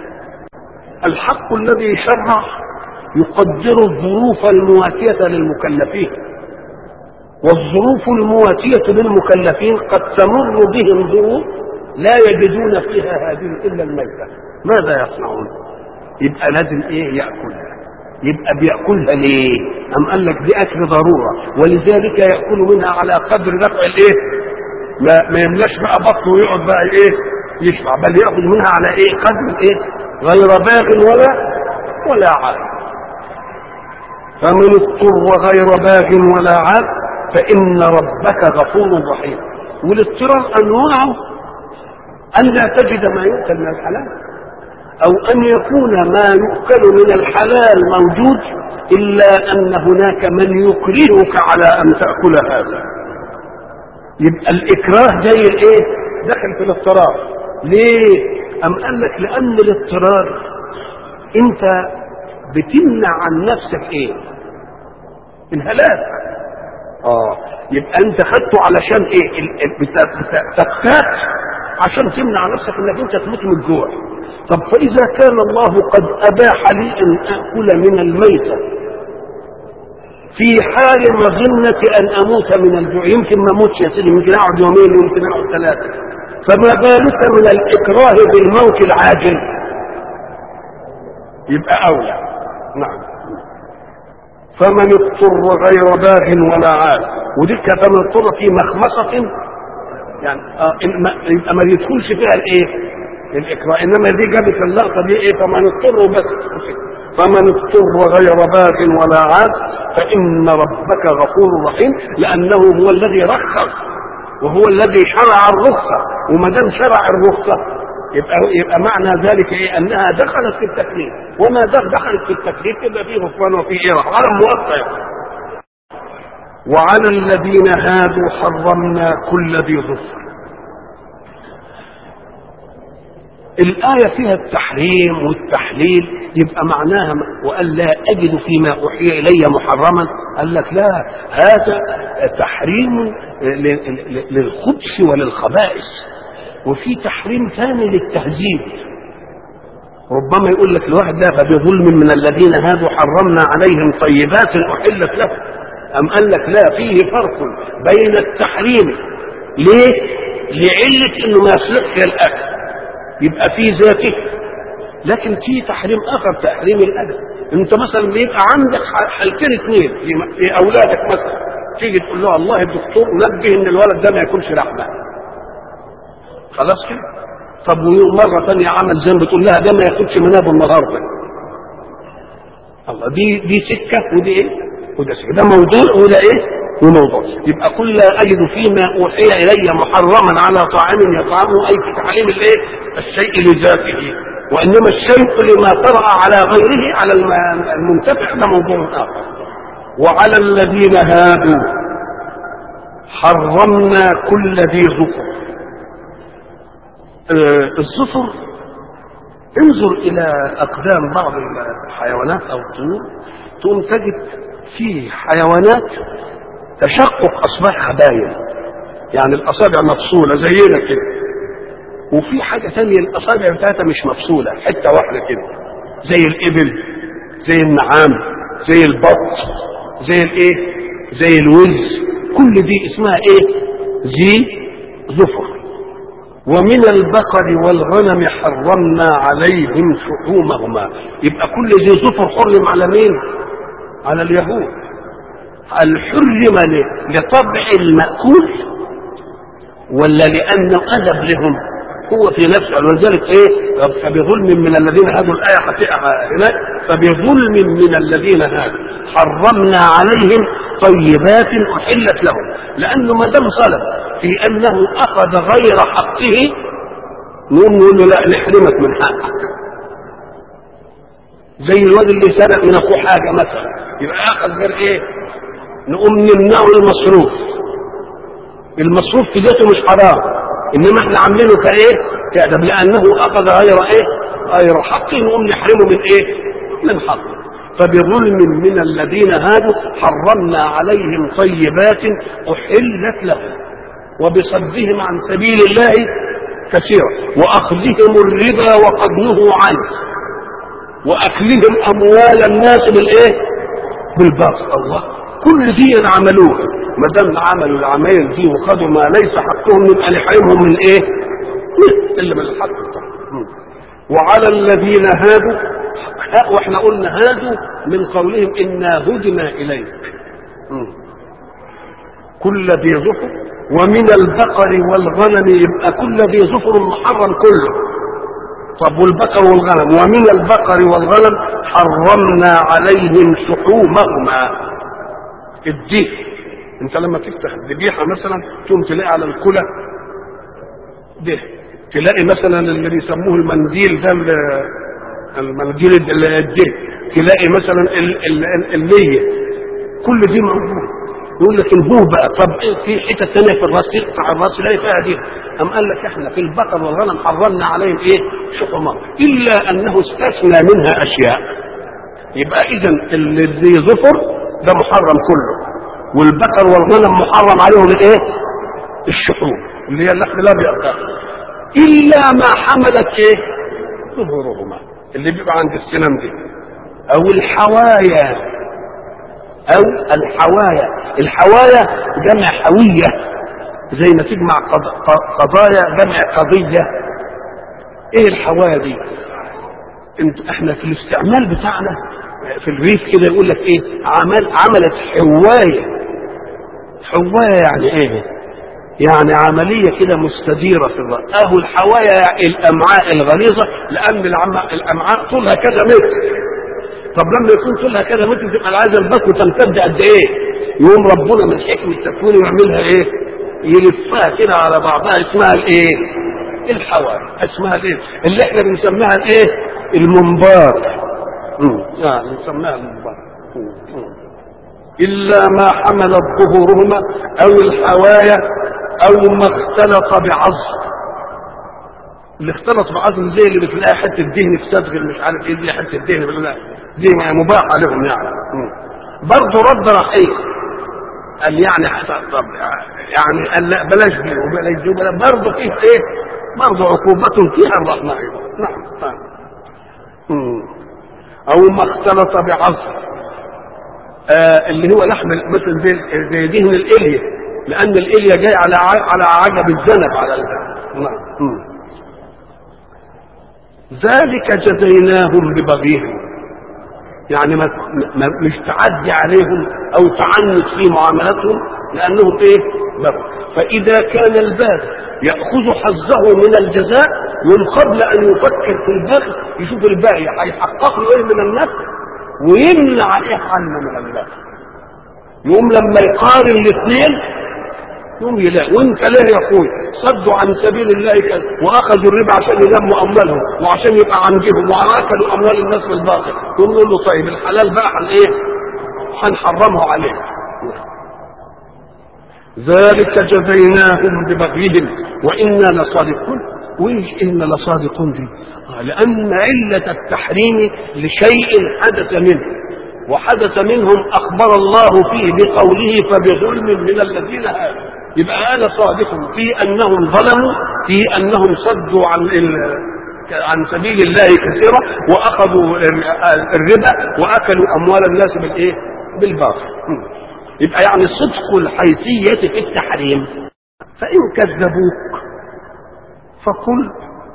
الحق الذي شرع يقدر الظروف المواتية للمكلفين والظروف المواتية للمكلفين قد تمر بهم ظروف لا يجدون فيها هذه إلا الميتة ماذا يصنعون يبقى لازم إيه يأكلها يبقى بياكلها ليه؟ أم قال لك دي اكل ضروره ولذلك ياكل منها على قدر دفع الايه؟ ما, ما يملاش بقى بطنه ويقعد بقى ايه؟ يشبع بل ياخذ منها على ايه؟ قدر الايه؟ غير باغ ولا ولا عاد فمن اضطر غير باغ ولا عاد فإن ربك غفور رحيم والاضطرار أنواعه أن لا تجد ما يؤكل من الحلال أو أن يكون ما يؤكل من الحلال موجود إلا أن هناك من يكرهك على أن تأكل هذا يبقى الإكراه زي الإيه؟ دخل في الاضطرار ليه؟ أم قال لك لأن الاضطرار أنت بتمنع عن نفسك إيه؟ الهلاك اه يبقى انت خدته علشان ايه ال- ال- بت- بت- تفتات عشان تمنع نفسك انك انت تموت من الجوع طب فاذا كان الله قد اباح لي ان اكل من الميته في حال مظنة أن أموت من الجوع يمكن ما أموتش يا سيدي يمكن أقعد يومين يمكن أقعد ثلاثة فما بالك من الإكراه بالموت العاجل يبقى أولى نعم فمن اضطر غير باغ ولا عاد ودي فمن اضطر في مخمصة يعني آه إن ما يبقى ما يدخلش فيها الايه؟ الاكراه انما دي جابت اللقطه دي ايه فمن اضطر بس فمن اضطر غير باغ ولا عاد فان ربك غفور رحيم لانه هو الذي رخص وهو الذي شرع الرخصه وما دام شرع الرخصه يبقى يبقى معنى ذلك ايه انها دخلت في التكليف وما دام دخلت في التكليف يبقى فيه غفران وفيه ايه على موقع وعلى الذين هادوا حرمنا كل ذي ظفر الآية فيها التحريم والتحليل يبقى معناها وقال لا أجد فيما أوحي إلي محرما قال لك لا هذا تحريم للخبث وللخبائث وفي تحريم ثاني للتهذيب ربما يقول لك الواحد ده فبظلم من الذين هادوا حرمنا عليهم طيبات احلت لهم ام قال لك لا فيه فرق بين التحريم ليه لعله انه ما يصلحش الاكل يبقى في ذاته لكن في تحريم اخر تحريم الادب انت مثلا بيبقى عندك حالتين اثنين في اولادك مثلا تيجي تقول له والله الدكتور نبه ان الولد ده ما ياكلش لحمه خلاص كده طب ومرة ثانية عمل ذنب تقول لها ده ما ياخدش منها بالنهارده الله دي دي سكة ودي ايه؟ وده سكة ده موضوع وده ايه؟ وموضوع يبقى كل لا أجد فيما أوحي إلي محرما على طاعم يطعمه أي في تعليم الايه؟ الشيء لذاته وإنما الشيء لما طرأ على غيره على المنتفع ده موضوع آخر وعلى الذين هادوا حرمنا كل ذي ظفر الظفر انظر الى اقدام بعض الحيوانات او الطيور تقوم تجد في حيوانات تشقق اصبعها باين يعني الاصابع مفصوله زينا كده وفي حاجه ثانيه الاصابع بتاعتها مش مفصوله حته واحده كده زي الابل زي النعام زي البط زي الايه زي الوز كل دي اسمها ايه ذي ظفر ومن البقر والغنم حرمنا عليهم شحومهما يبقى كل ذي ظفر حرم على مين على اليهود هل حرم لطبع المأكول ولا لأنه أدب لهم هو في نفسه ولذلك ايه فبظلم من الذين هادوا الآية هناك فبظلم من الذين هادوا حرمنا عليهم طيبات أحلت لهم لأنه ما دام ظلم في أنه أخذ غير حقه نقوم نقول له لا نحرمك من حقك زي الواد اللي سرق من أخوه حاجة مثلا يبقى أخذ غير إيه نقوم نمنعه المصروف المصروف في ذاته مش حرام انما احنا عاملينه كايه كادب لانه اخذ غير ايه غير حق نقوم نحرمه من ايه من حقه فبظلم من الذين هادوا حرمنا عليهم طيبات احلت لهم وبصدهم عن سبيل الله كثيرا واخذهم الربا وقد نهوا عنه واكلهم اموال الناس بالايه بالباطل الله كل دي عملوها ما دام عملوا العمايل دي وخدوا ما ليس حقهم يبقى نحرمهم من ايه؟ الا من الحق وعلى الذين هادوا ها واحنا قلنا هادوا من قولهم انا هدنا اليك مم. كل ذي ظفر ومن البقر والغنم يبقى كل ذي ظفر محرم كله طب والبقر والغنم ومن البقر والغنم حرمنا عليهم شحومهما الدين انت لما تفتح الذبيحه مثلا تقوم تلاقي على الكلى ده تلاقي مثلا اللي بيسموه المنديل ده ال- المنديل ال- الدين تلاقي مثلا ال- ال- ال- الليه كل دي موجود يقول لك الهو بقى طب إيه في حته ثانيه في الراس تقطع الراس تلاقي فيها دي أم قال لك احنا في البقر والغنم حرمنا عليهم ايه شحومهم الا انه استثنى منها اشياء يبقى اذا اللي ذي ظفر ده محرم كله والبقر والغنم محرم عليهم الايه الشحوم اللي هي اللحم الابيض ده الا ما حملت ايه ظهورهما اللي بيبقى عند السنام دي او الحوايا او الحوايا الحوايا جمع حويه زي ما تجمع قض- ق- قضايا جمع قضيه ايه الحوايا دي انت احنا في الاستعمال بتاعنا في الريف كده يقول لك ايه عمل عملت حوايه حوايه يعني ايه يعني عملية كده مستديرة في الرأس أهو الحوايا الأمعاء الغليظة لأن العم- الأمعاء طولها كذا متر طب لما يكون طولها كذا متر تبقى عايزة البطن تمتد قد إيه؟ يقوم ربنا من حكمة تكوينه يعملها إيه؟ يلفها كده على بعضها اسمها الإيه؟ الحوايا اسمها الإيه؟ اللي إحنا بنسميها الإيه؟ المنبار مم. يعني بنسميها المنبار مم. مم. إلا ما حملت ظهورهما أو الحوايا أو ما اختلط بعظم اللي اختلط بعظم زي اللي بتلاقي حتة دهن في صدغ مش عارف ايه دي حتة دهن بتلاقي دي مباحة لهم يعني مم. برضه رد راح ايه قال يعني حسن طب يعني قال لا بلاش دي وبلاش دي وبلاش برضه فيه ايه برضه عقوبة فيها الرحمة أيضا نعم نعم مم. أو ما اختلط بعظم آه اللي هو لحم مثل زي زي دهن الاليه لان الاليه جاي على ع- على عجب الذنب على ال- نعم مم. ذلك جزيناهم ببغيهم يعني ما ما مش تعدي عليهم او تعنت في معاملتهم لانهم ايه بغوا فاذا كان الباغي ياخذ حظه من الجزاء من قبل ان يفكر في البغي يشوف الباغي هيحقق له ايه من النفس ويمنع ايه عنه من النفس يقوم لما يقارن الاثنين يقوم يلاقي وانت ليه يا اخوي صدوا عن سبيل الله كذا واخذوا الربا عشان يلموا اموالهم وعشان يبقى عندهم واكلوا اموال الناس بالباطل يقوم يقول له طيب الحلال بقى عن ايه؟ هنحرمه عليك ذلك جزيناهم ببغيهم وانا لصادقون وايش ان لصادقون دي آه، لان عله التحريم لشيء حدث منه وحدث منهم اخبر الله فيه بقوله فبظلم من الذين هادوا يبقى انا صادق في انهم ظلموا في انهم صدوا عن ال- عن سبيل الله كثيرا واخذوا الربا واكلوا اموال الناس بالايه؟ بالباطل م. يبقى يعني صدق الحيثيه في التحريم فان كذبوك فقل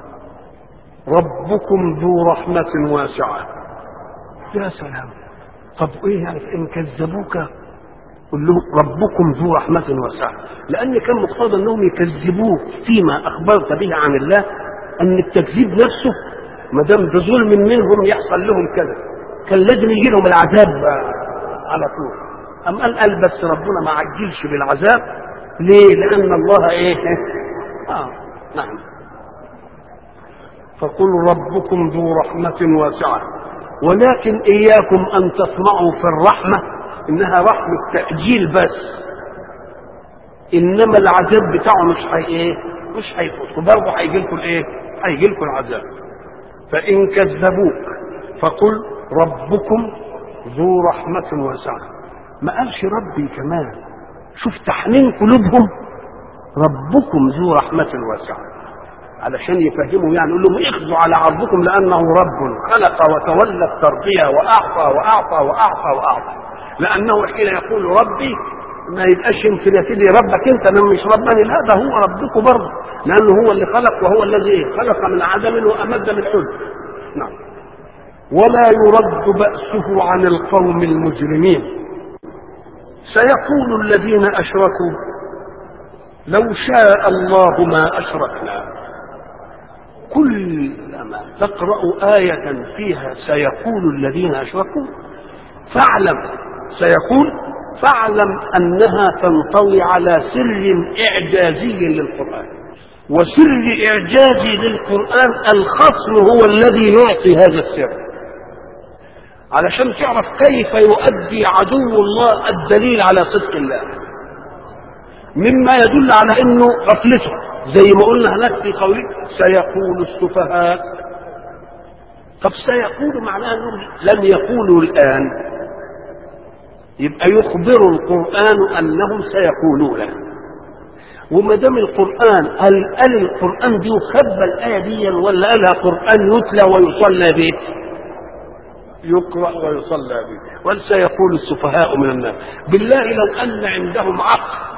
ربكم ذو رحمه واسعه يا سلام طب ايه يعني ان كذبوك قل لهم ربكم ذو رحمة واسعة لأن كان مقتضى أنهم يكذبوك فيما أخبرت به عن الله أن التكذيب نفسه ما دام بظلم منهم يحصل لهم كذا كان لازم يجي لهم العذاب على طول أم قال قال بس ربنا ما عجلش بالعذاب ليه؟ لأن الله إيه؟ آه نعم فقل ربكم ذو رحمة واسعة ولكن إياكم أن تطمعوا في الرحمة إنها رحمة تأجيل بس إنما العذاب بتاعه مش هي إيه؟ مش هيفوتكم برضه هيجي لكم الإيه؟ هيجي لكم العذاب فإن كذبوك فقل ربكم ذو رحمة واسعة ما قالش ربي كمان شوف تحنين قلوبهم ربكم ذو رحمة واسعة علشان يفهموا يعني يقول لهم اخذوا على عرضكم لانه رب خلق وتولى التربيه واعطى واعطى واعطى واعطى لانه حين يقول ربي ما يبقاش يمكن يا سيدي ربك انت انا مش رباني لا ده هو ربكم برضه لانه هو اللي خلق وهو الذي إيه؟ خلق من عدم وامد من حلم نعم ولا يرد بأسه عن القوم المجرمين سيقول الذين أشركوا لو شاء الله ما أشركنا كلما تقرأ آية فيها سيقول الذين أشركوا فاعلم سيقول فاعلم أنها تنطوي على سر إعجازي للقرآن وسر إعجازي للقرآن الخصم هو الذي يعطي هذا السر علشان تعرف كيف يؤدي عدو الله الدليل على صدق الله مما يدل على انه غفلته زي ما قلنا هناك في قوله سيقول السفهاء طب سيقول معناه انهم لم يقولوا الان يبقى يخبر القران انهم سيقولون وما دام القران قال قال القران دي وخبى الايه دي ولا قالها قران يتلى ويصلى به يقرا ويصلى به وسيقول السفهاء من الناس بالله لو ان عندهم عقل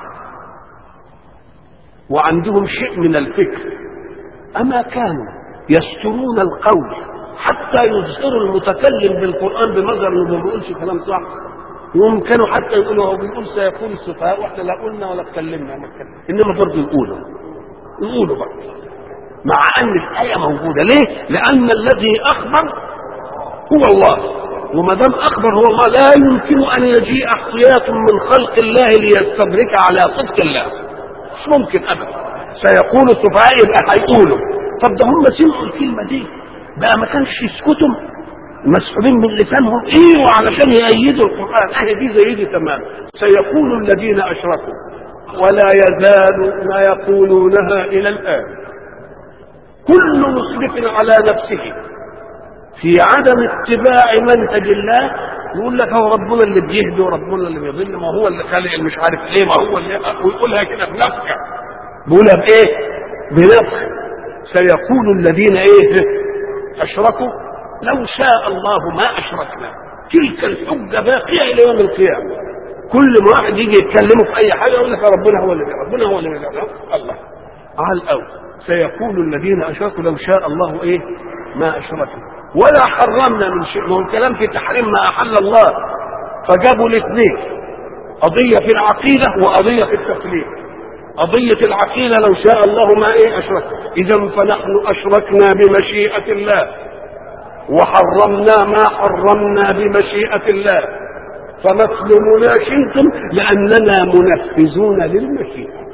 وعندهم شيء من الفكر أما كانوا يسترون القول حتى يظهروا المتكلم بالقرآن بمظهر انه ما بيقولش كلام صح يوم كانوا حتى يقولوا هو بيقول سيقول السفهاء واحنا لا قلنا ولا اتكلمنا ما اتكلمنا انما برضه يقولوا يقولوا برضه مع ان الايه موجوده ليه؟ لان الذي اخبر هو الله وما دام اخبر هو الله لا يمكن ان يجيء احتياط من خلق الله ليستدرك على صدق الله مش ممكن ابدا سيقول السفهاء يبقى هيقولوا طب ده هم سمعوا الكلمه دي بقى ما كانش يسكتوا مسحوبين من لسانهم ايوه علشان يأيدوا القران اهي دي زي دي تمام سيقول الذين اشركوا ولا يزال ما يقولونها الى الان كل مسرف على نفسه في عدم اتباع منهج الله يقول لك هو ربنا اللي بيهدي وربنا اللي بيضل ما هو اللي خالق مش عارف ايه ما هو اللي ويقولها كده بنفخه بيقولها بايه؟ بنفخ سيقول الذين ايه اشركوا لو شاء الله ما اشركنا تلك الحجه باقيه الى يوم القيامه كل ما واحد يجي يتكلموا في اي حاجه يقول لك ربنا هو اللي ربنا هو اللي الله على الاول سيقول الذين اشركوا لو شاء الله ايه ما اشركنا ولا حرمنا من شيء هو الكلام في تحريم ما احل الله فجابوا الاثنين قضيه في العقيده وقضيه في التكليف قضيه العقيده لو شاء الله ما ايه اشرك اذا فنحن اشركنا بمشيئه الله وحرمنا ما حرمنا بمشيئه الله فما تلوموناش انتم لاننا منفذون للمشيئه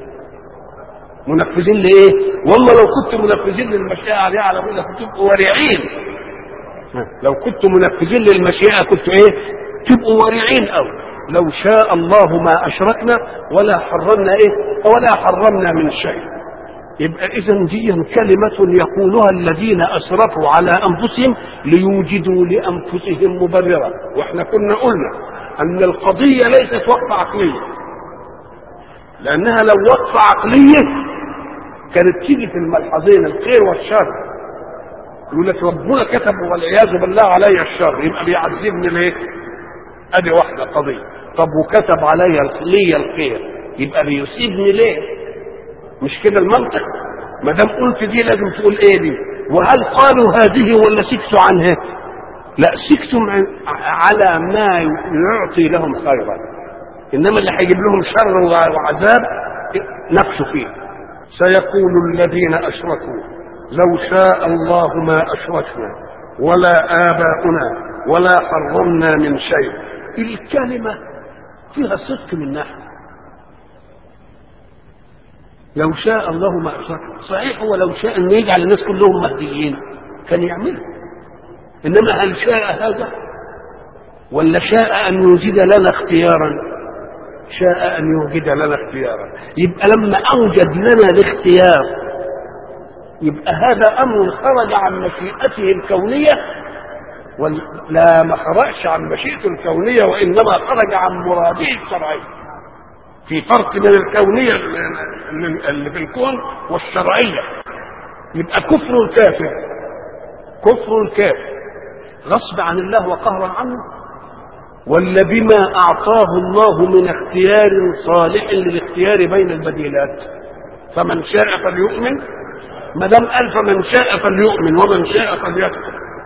منفذين لايه؟ والله لو كنتم منفذين للمشيئه عليها على كده كنتم ورعين لو كنتم منفذين للمشيئه كنتوا ايه؟ تبقوا ورعين قوي لو شاء الله ما اشركنا ولا حرمنا ايه؟ ولا حرمنا من شيء يبقى اذا دي كلمه يقولها الذين اسرفوا على انفسهم ليوجدوا لانفسهم مبررا واحنا كنا قلنا ان القضيه ليست وقفه عقليه لانها لو وقفه عقليه كانت تيجي في الملحظين الخير والشر يقول لك ربنا كتب والعياذ بالله علي الشر يبقى بيعذبني ليه؟ ادي واحده قضيه طب وكتب علي لي الخير يبقى بيصيبني ليه؟ مش كده المنطق؟ ما دام قلت دي لازم تقول ايه دي؟ وهل قالوا هذه ولا سكتوا عنها؟ لا سكتوا على ما يعطي لهم خيرا انما اللي هيجيب لهم شر وعذاب نقشوا فيه سيقول الذين اشركوا لو شاء الله ما اشركنا ولا اباؤنا ولا حرمنا من شيء الكلمه فيها صدق من ناحيه لو شاء الله ما اشركنا صحيح هو لو شاء ان يجعل الناس كلهم مهديين كان يعملها انما هل شاء هذا ولا شاء ان يوجد لنا اختيارا شاء ان يوجد لنا اختيارا يبقى لما اوجد لنا الاختيار يبقى هذا امر خرج عن مشيئته الكونيه ولا ما خرجش عن مشيئته الكونيه وانما خرج عن مراده الشرعي في فرق بين الكونيه اللي في الكون والشرعيه يبقى كفر الكافر كفر الكافر غصب عن الله وقهرا عنه ولا بما اعطاه الله من اختيار صالح للاختيار بين البديلات فمن شاء فليؤمن ما دام قال فمن شاء فليؤمن ومن شاء فليكفر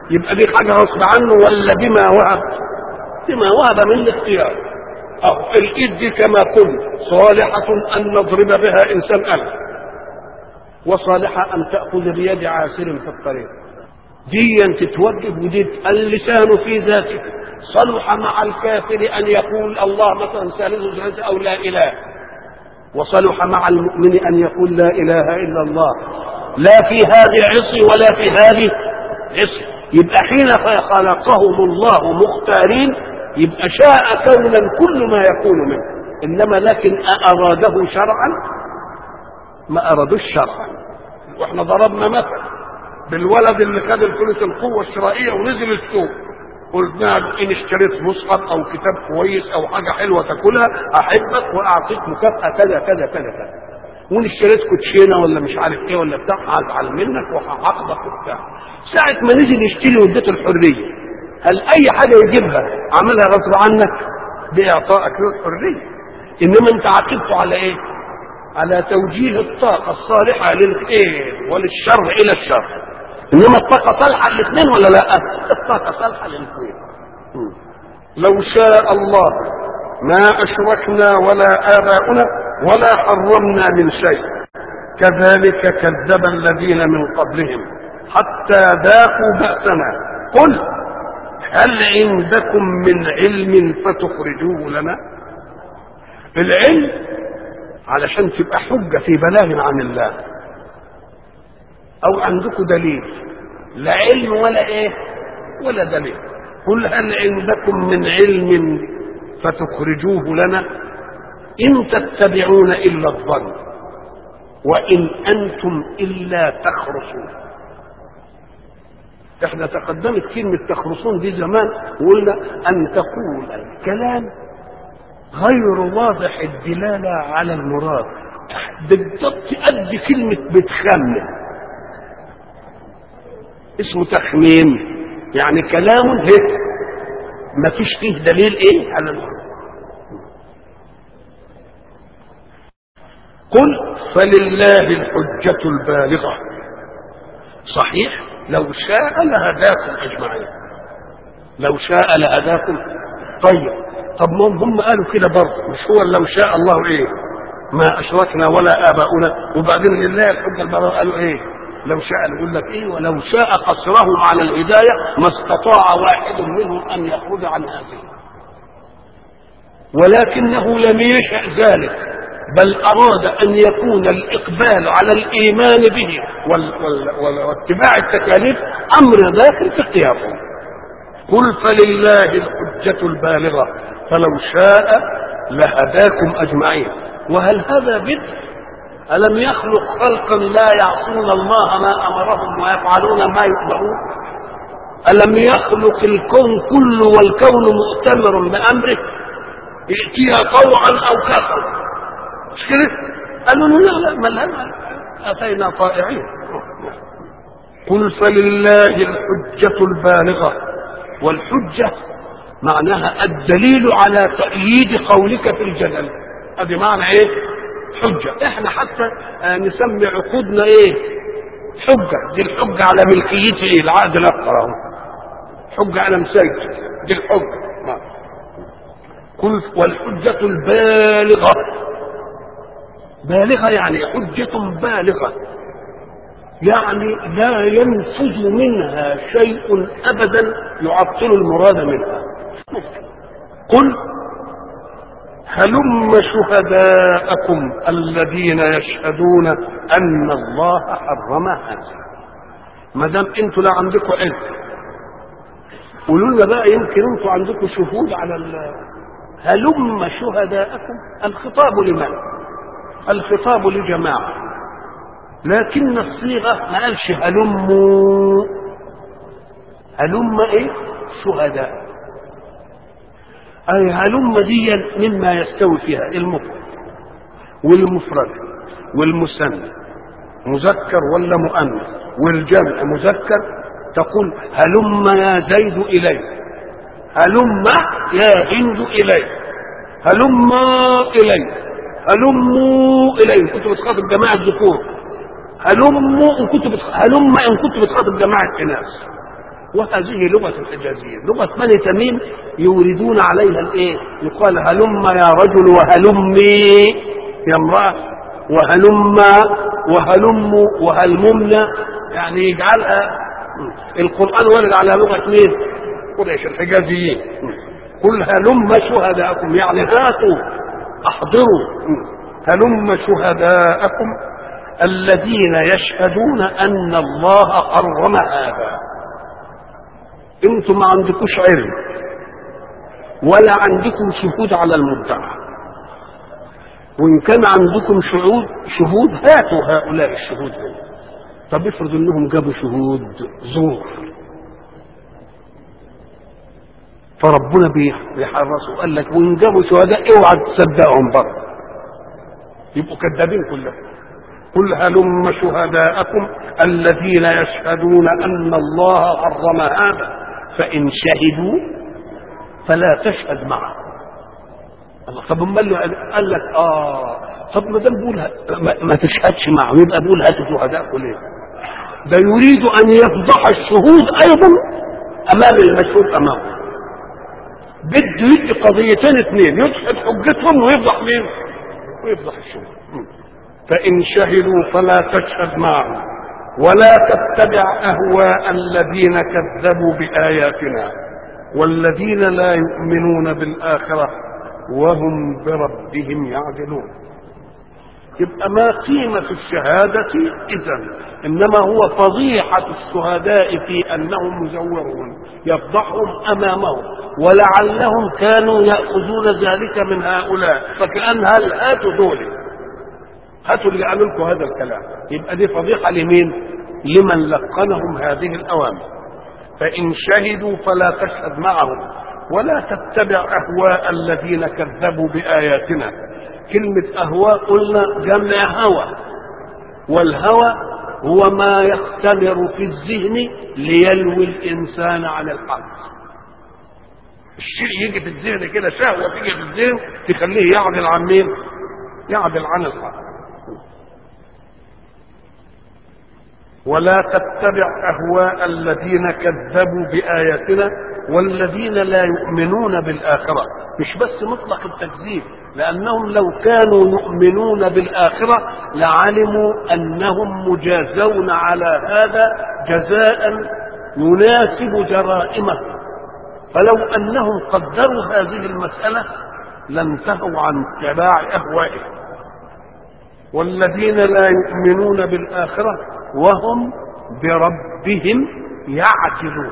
يبقى دي حاجه غصب عنه ولا بما وهب بما وهب من الاختيار أو الايد دي كما قلت صالحه ان نضرب بها انسان الف وصالحه ان تاخذ بيد عاسر في الطريق ديا تتوجب ودي اللسان في ذاته صلح مع الكافر ان يقول الله مثلا ثالث ثالث او لا اله وصلح مع المؤمن ان يقول لا اله الا الله لا في هذه عصي ولا في هذه عصي يبقى حين خلقهم الله مختارين يبقى شاء كونا كل ما يكون منه انما لكن اراده شرعا ما ارادوش شرعا واحنا ضربنا مثل بالولد اللي خد الفلوس القوه الشرائيه ونزل السوق قلنا ان اشتريت مصحف او كتاب كويس او حاجه حلوه تاكلها احبك واعطيك مكافاه كذا كذا كذا كذا وان اشتريت كوتشينه ولا مش عارف ايه ولا بتاع هزعل منك وهعاقبك وبتاع ساعه ما نزل يشتري واديته الحريه هل اي حاجه يجيبها عملها غصب عنك باعطائك له الحريه انما انت عاقبته على ايه؟ على توجيه الطاقه الصالحه للخير وللشر الى الشر انما الطاقه صالحه الاثنين ولا لا؟ الطاقه صالحه للاثنين لو شاء الله ما اشركنا ولا اباؤنا ولا حرمنا من شيء كذلك كذب الذين من قبلهم حتى ذاقوا باسنا قل هل عندكم من علم فتخرجوه لنا العلم علشان تبقى حجة في بلاغ عن الله أو عندكم دليل لا علم ولا إيه ولا دليل قل هل عندكم من علم فتخرجوه لنا إن تتبعون إلا الظن وإن أنتم إلا تخرصون احنا تقدمت كلمة تخرصون دي زمان وقلنا أن تقول الكلام غير واضح الدلالة على المراد بالضبط قد كلمة بتخمن اسمه تخمين يعني كلام هيك ما فيش فيه دليل ايه على المراد قل فلله الحجة البالغة صحيح لو شاء لهداكم اجمعين لو شاء لهداكم طيب طب ما هم قالوا كده برضه مش هو لو شاء الله ايه ما اشركنا ولا اباؤنا وبعدين لله الحجه البالغه قالوا ايه لو شاء نقول لك ايه ولو شاء قصرهم على الهدايه ما استطاع واحد منهم ان يخرج عن هذه ولكنه لم يشأ ذلك بل أراد أن يكون الإقبال على الإيمان به وال وال وال واتباع التكاليف أمر داخل في اختيارهم قل فلله الحجة البالغة فلو شاء لهداكم أجمعين وهل هذا بدء ألم يخلق خلقا لا يعصون الله ما أمرهم ويفعلون ما يؤمرون ألم يخلق الكون كله والكون مؤتمر بأمره يأتيها طوعا أو كفرا مش كده؟ قالوا له لا لا ما لنا أتينا طائعين قل فلله الحجة البالغة والحجة معناها الدليل على تأييد قولك في الجدل هذه معنى ايه حجة احنا حتى آه نسمي عقودنا ايه حجة دي الحجة على ملكيتي ايه العقد الاخر اهو حجة على مساجد دي الحجة ما. قل والحجة البالغة بالغة يعني حجة بالغة يعني لا ينفذ منها شيء ابدا يعطل المراد منها قل هلم شهداءكم الذين يشهدون ان الله حرم هذا ما دام انتوا لا عندكم علم قولوا لنا بقى يمكن انتوا عندكم شهود على ال هلم شهداءكم الخطاب لمن الخطاب لجماعه لكن الصيغه ما قالش هلموا هلم ايه شهداء اي هلم دي مما يستوي فيها المفرد والمفرد والمثنى مذكر ولا مؤنث والجمع مذكر تقول هلم يا زيد الي هلم يا هند الي هلم الي هلموا الي ان كنت بتخاطب جماعه الذكور هلموا ان كنت بتخ... هلم ان كنت بتخاطب جماعه اناث وهذه لغة الحجازية لغة بني تميم يوردون عليها الايه يقال هلم يا رجل وهلمي يا امرأة وهلم وهلم وهلممنا يعني يجعلها القرآن ورد على لغة مين قريش الحجازيين قل هلم شهداءكم يعني هاتوا احضروا هلم شهداءكم الذين يشهدون ان الله حرم هذا انتم ما عندكوش علم ولا عندكم شهود على المدعى وان كان عندكم شهود شهود هاتوا هؤلاء الشهود هنا طب افرض انهم جابوا شهود زور فربنا بيحرصوا قال لك وان جابوا شهداء اوعى تصدقهم برضه يبقوا كذابين كلهم قل هلم شهداءكم الذين يشهدون ان الله حرم هذا فان شهدوا فلا تشهد معه الله طب امال قال لك اه طب ما دام بيقول ما, ما تشهدش معه يبقى بيقول هاتوا شهداءكم ليه؟ ده يريد ان يفضح الشهود ايضا امام المشهود امامه بده يدي قضيتين اثنين يدحض حجتهم ويفضح مين؟ ويفضح الشهود فإن شهدوا فلا تشهد معهم ولا تتبع أهواء الذين كذبوا بآياتنا والذين لا يؤمنون بالآخرة وهم بربهم يعدلون يبقى ما قيمة الشهادة إذا إنما هو فضيحة الشهداء في أنهم مزورون يفضحهم أمامهم ولعلهم كانوا يأخذون ذلك من هؤلاء فكأن هل هاتوا دول هاتوا اللي قالوا لكم هذا الكلام يبقى دي فضيحة لمين؟ لمن لقنهم هذه الأوامر فإن شهدوا فلا تشهد معهم ولا تتبع أهواء الذين كذبوا بآياتنا كلمة أهواء قلنا جمع هوى والهوى هو ما يختمر في الذهن ليلوي الإنسان عن الحق الشيء يجي في الذهن كده شهوة تيجي في الذهن تخليه يعدل عن مين؟ يعدل عن الحق ولا تتبع أهواء الذين كذبوا بآياتنا والذين لا يؤمنون بالآخرة مش بس مطلق التكذيب لأنهم لو كانوا يؤمنون بالآخرة لعلموا أنهم مجازون على هذا جزاء يناسب جرائمهم فلو أنهم قدروا هذه المسألة لانتهوا عن اتباع أهوائهم والذين لا يؤمنون بالآخرة وهم بربهم يعدلون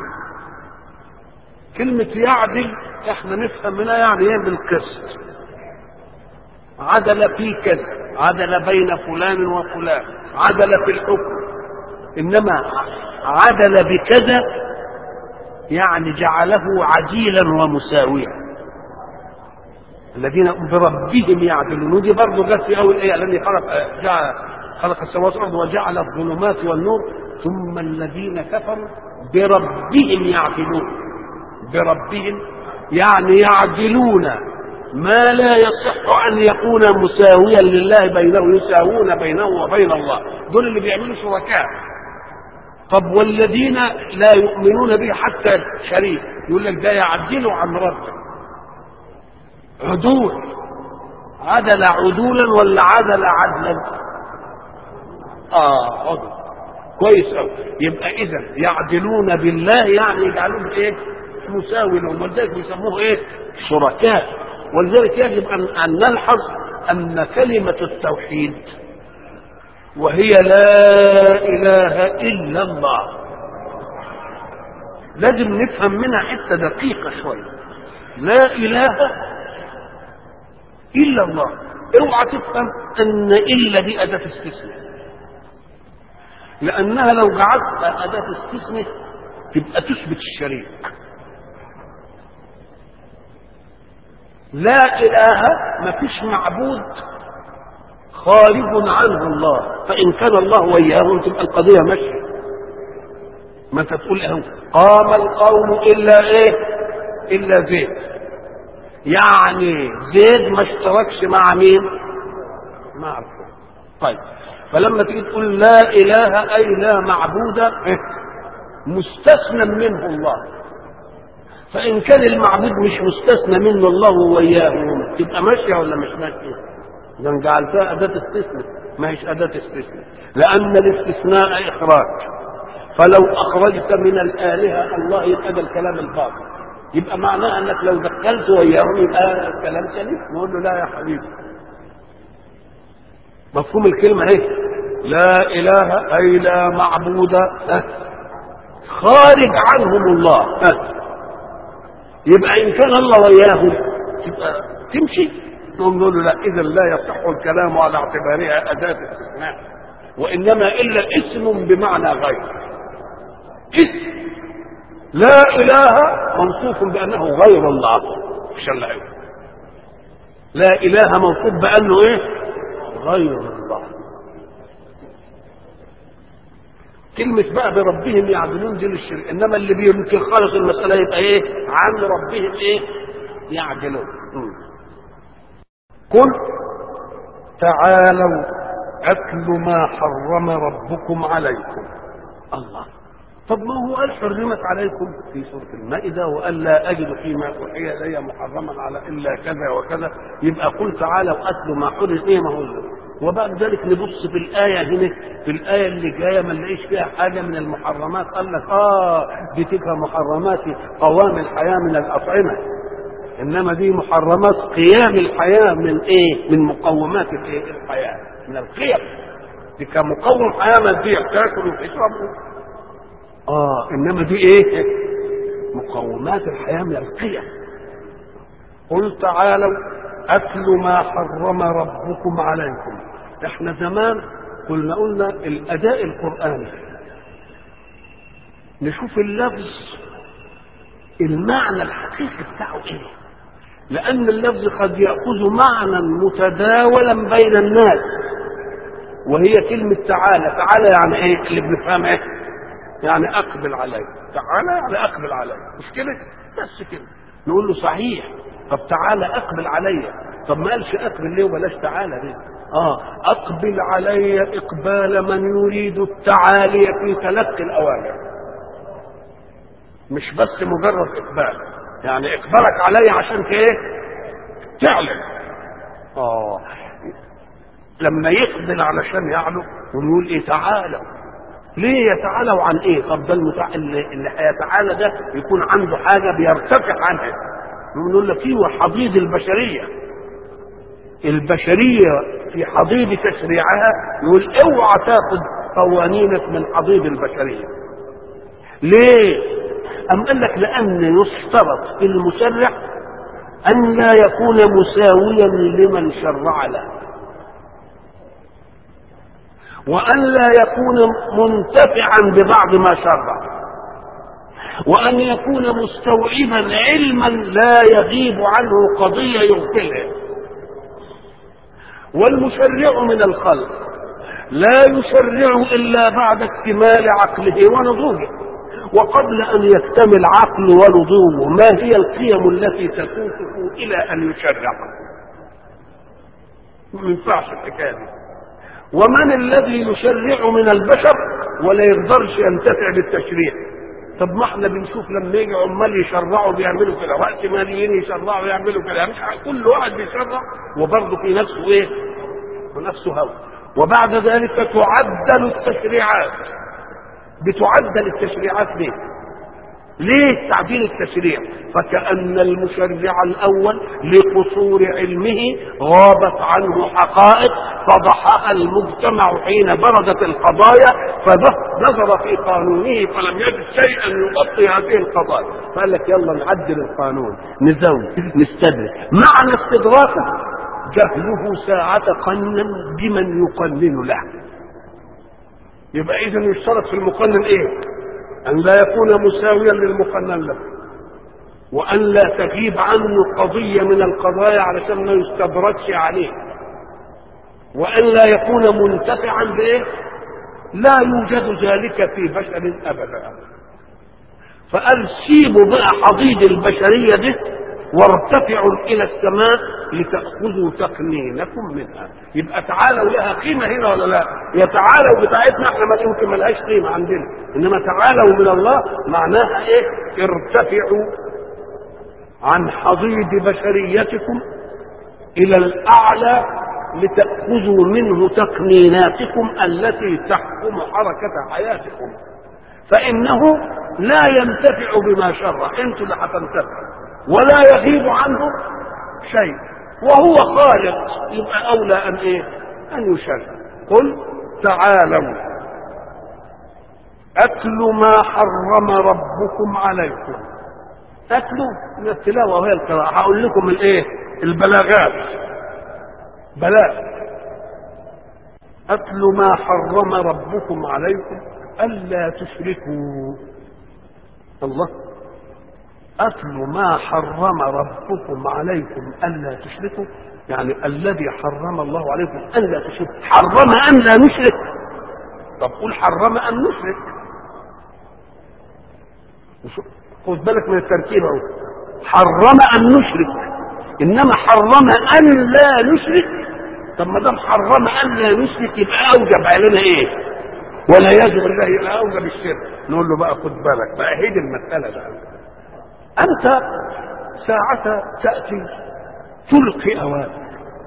كلمة يعدل احنا نفهم منها يعني ايه بالقسط عدل في كذا عدل بين فلان وفلان عدل في الحكم انما عدل بكذا يعني جعله عديلا ومساويا الذين بربهم يعدلون ودي برضه جت في اول ايه الذي خلق جعل خلق السماوات والارض وجعل الظلمات والنور ثم الذين كفروا بربهم يعدلون بربهم يعني يعدلون ما لا يصح ان يكون مساويا لله بينه يساوون بينه وبين الله دول اللي بيعملوا شركاء طب والذين لا يؤمنون به حتى شريك يقول لك ده يعدلوا عن ربه عدول عدل عدولا ولا عدل عدلا اه عدل كويس قوي يبقى اذا يعدلون بالله يعني يجعلون ايه مساوي لهم ولذلك بيسموه ايه شركاء ولذلك يجب ان ان نلحظ ان كلمه التوحيد وهي لا اله الا الله لازم نفهم منها حته دقيقه شويه لا اله الا الله اوعى تفهم ان الا دي اداه استثناء لانها لو جعلت اداه استثناء تبقى تثبت الشريك لا اله ما فيش معبود خارج عنه الله فان كان الله وياهم تبقى القضيه ماشيه ما انت تقول اهو قام القوم الا ايه الا زيد يعني زيد ما اشتركش مع مين مع الكل طيب فلما تيجي تقول لا اله اي لا معبود إيه؟ مستثنى منه الله فإن كان المعبود مش مستثنى منه الله وإياه تبقى ماشية ولا مش ماشية؟ إذا جعلتها أداة استثناء ما هيش أداة استثناء لأن الاستثناء إخراج فلو أخرجت من الآلهة الله يبقى ده الكلام الباطل يبقى معناه أنك لو دخلت وإياهم يبقى الكلام سليم نقول له لا يا حبيبي مفهوم الكلمة ايه لا إله أي لا معبود خارج عنهم الله يبقى إن كان الله وإياهم يبقى تمشي نقوم نقول له لا إذا لا يصح الكلام على اعتبارها أداة استثناء وإنما إلا اسم بمعنى غير اسم لا إله موصوف بأنه غير الله مش الله لا إله موصوف بأنه إيه غير الله كلمة بقى بربهم يعدلون دي للشرك إنما اللي بيمكن خالص المسألة يبقى إيه عن ربهم إيه يعدلون قل تعالوا أتل ما حرم ربكم عليكم الله طب ما هو قال حرمت عليكم في سورة المائدة وقال لا أجد فيما أوحي إلي محرما على إلا كذا وكذا يبقى قل تعالوا أتلوا ما حرم إيه ما هو وبعد ذلك نبص في الآية هنا في الآية اللي جاية ما نلاقيش فيها حاجة من المحرمات قال لك آه دي تبقى محرمات قوام الحياة من الأطعمة إنما دي محرمات قيام الحياة من إيه؟ من مقومات الإيه؟ الحياة من القيم دي كمقوم حياة مادية تاكل وتشرب اه انما دي ايه مقومات الحياه من القيم قل تعالوا اتلوا ما حرم ربكم عليكم احنا زمان قلنا قلنا الاداء القراني نشوف اللفظ المعنى الحقيقي بتاعه ايه لان اللفظ قد ياخذ معنى متداولا بين الناس وهي كلمه تعالى تعالى يعني ايه اللي بنفهمها ايه يعني اقبل علي تعالى يعني اقبل علي مش كده بس كده نقول له صحيح طب تعالى اقبل علي طب ما قالش اقبل ليه وبلاش تعالى ليه اه اقبل علي اقبال من يريد التعالي في تلقي الاوامر مش بس مجرد اقبال يعني اقبالك علي عشان ايه تعلم اه لما يقبل علشان يعلو ونقول ايه تعالوا ليه يتعالوا عن ايه طب ده المتع... اللي, اللي هيتعالى ده يكون عنده حاجه بيرتفع عنها نقول لك ايوه حضيض البشريه البشريه في حضيض تشريعها يقول اوعى تاخذ قوانينك من حضيض البشريه ليه ام قال لك لان يشترط في المشرع ان لا يكون مساويا لمن شرع له وأن لا يكون منتفعا ببعض ما شرع وأن يكون مستوعبا علما لا يغيب عنه قضية يغفلها والمشرع من الخلق لا يشرع إلا بعد اكتمال عقله ونضوجه وقبل أن يكتمل عقله ونضوجه ما هي القيم التي تسوقه إلى أن يشرع ما ينفعش الحكاية دي ومن الذي يشرع من البشر ولا يقدرش ينتفع بالتشريع طب ما احنا بنشوف لما يجي عمال يشرعوا بيعملوا كده وقت ماليين يشرعوا يعملوا كده مش كل واحد بيشرع وبرضه في نفسه ايه؟ ونفسه هوى وبعد ذلك تعدل التشريعات بتعدل التشريعات ليه؟ ليه تعديل التشريع فكأن المشرع الأول لقصور علمه غابت عنه حقائق فضحها المجتمع حين بردت القضايا فنظر في قانونه فلم يجد شيئا يغطي هذه القضايا فقال لك يلا نعدل القانون نزود نستدرك معنى استدراكه جهله ساعة قنن بمن يقنن له يبقى إذا يشترط في المقنن إيه؟ أن لا يكون مساويا للمقنن له وأن لا تغيب عنه قضية من القضايا علشان ما يستدركش عليه وأن لا يكون منتفعا بإيه؟ لا يوجد ذلك في بشر أبدا فقال سيبوا بقى حضيض البشرية دي وارتفعوا إلى السماء لتأخذوا تقنينكم منها يبقى تعالوا لها قيمة هنا ولا لا يا تعالوا بتاعتنا احنا ما يمكن ملهاش قيمة عندنا انما تعالوا من الله معناها ايه ارتفعوا عن حضيض بشريتكم الى الاعلى لتأخذوا منه تقنيناتكم التي تحكم حركة حياتكم فإنه لا ينتفع بما شرع انتوا اللي هتنتفعوا ولا يغيب عنه شيء وهو خالق يبقى اولى ان ايه ان يشرع قل تعالوا اتل ما حرم ربكم عليكم اتلوا من التلاوه وهي القراءه هقول لكم الايه البلاغات بلاغ اتل ما حرم ربكم عليكم الا تشركوا الله أتل ما حرم ربكم عليكم ألا تشركوا يعني الذي حرم الله عليكم ألا تشركوا حرم أن لا نشرك طب قول حرم أن نشرك خد بالك من التركيب اهو حرم أن نشرك إنما حرم أن لا نشرك طب ما دام حرم أن لا نشرك يبقى أوجب علينا إيه؟ ولا يجب الله يبقى أوجب الشرك نقول له بقى خد بالك بقى هي دي المسألة بقى أنت ساعة تأتي تلقي أوامر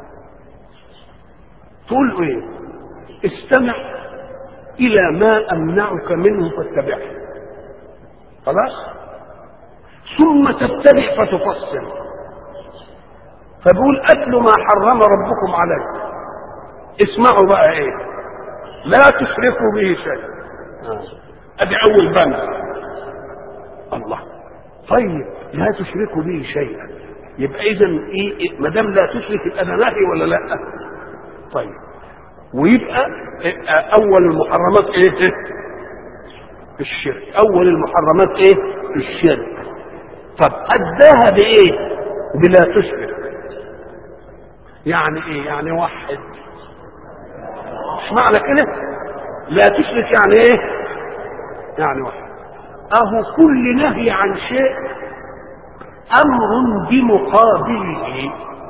تقول إيه؟ استمع إلى ما أمنعك منه فاتبعه خلاص؟ ثم تتبع فتفصل فبقول أتل ما حرم ربكم عليكم اسمعوا بقى إيه؟ لا تشركوا به شيء أدي أول بند الله طيب لا تشركوا به شيئا يبقى اذا ايه ما دام لا تشرك يبقى ده نهي ولا لا؟ طيب ويبقى اول المحرمات ايه؟ الشرك اول المحرمات ايه؟ الشرك طب اداها بايه؟ بلا تشرك يعني ايه؟ يعني وحد مش معنى كده؟ لا تشرك يعني ايه؟ يعني وحد اهو كل نهي عن شيء امر بمقابله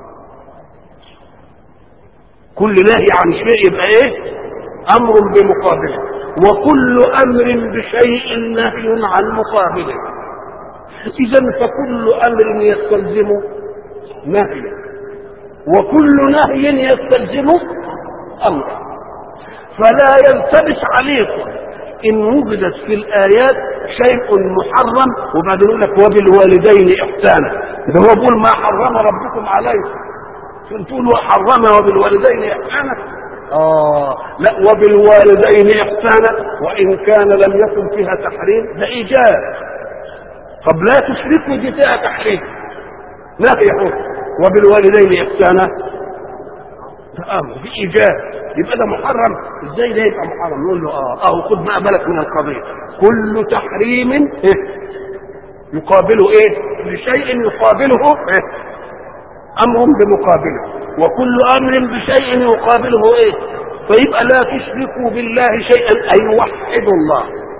كل نهي عن شيء يبقى ايه امر بمقابله وكل امر بشيء نهي عن مقابله اذا فكل امر يستلزم نهيا وكل نهي يستلزم امرا فلا يلتبس عليكم ان وجدت في الايات شيء محرم وبعدين يقول لك وبالوالدين احسانا ده هو بيقول ما حرم ربكم عليكم تقولوا حرم وبالوالدين احسانا اه لا وبالوالدين احسانا وان كان لم يكن فيها تحريم ده ايجاب طب لا تشركوا دي فيها تحريم نهي وبالوالدين احسانا ده امر دي ايجاب يبقى ده محرم ازاي ده يبقى محرم نقول له اه اه خد بقى بالك من القضيه كل تحريم إيه؟ يقابله ايه لشيء يقابله إيه؟ امر بمقابله وكل امر بشيء يقابله ايه فيبقى لا تشركوا بالله شيئا اي وحدوا الله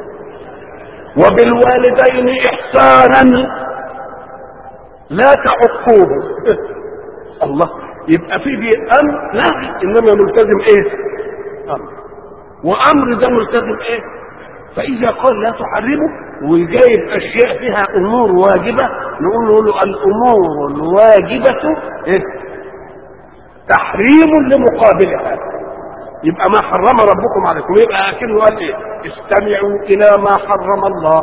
وبالوالدين احسانا لا تعقوه الله يبقى في دي امر نهي انما ملتزم ايه امر وامر ده ملتزم ايه فاذا قال لا تحرمه وجايب اشياء فيها امور واجبه نقول له الامور الواجبه إيه؟ تحريم لمقابلها يبقى ما حرم ربكم عليكم يبقى اكنه قال ايه استمعوا الى ما حرم الله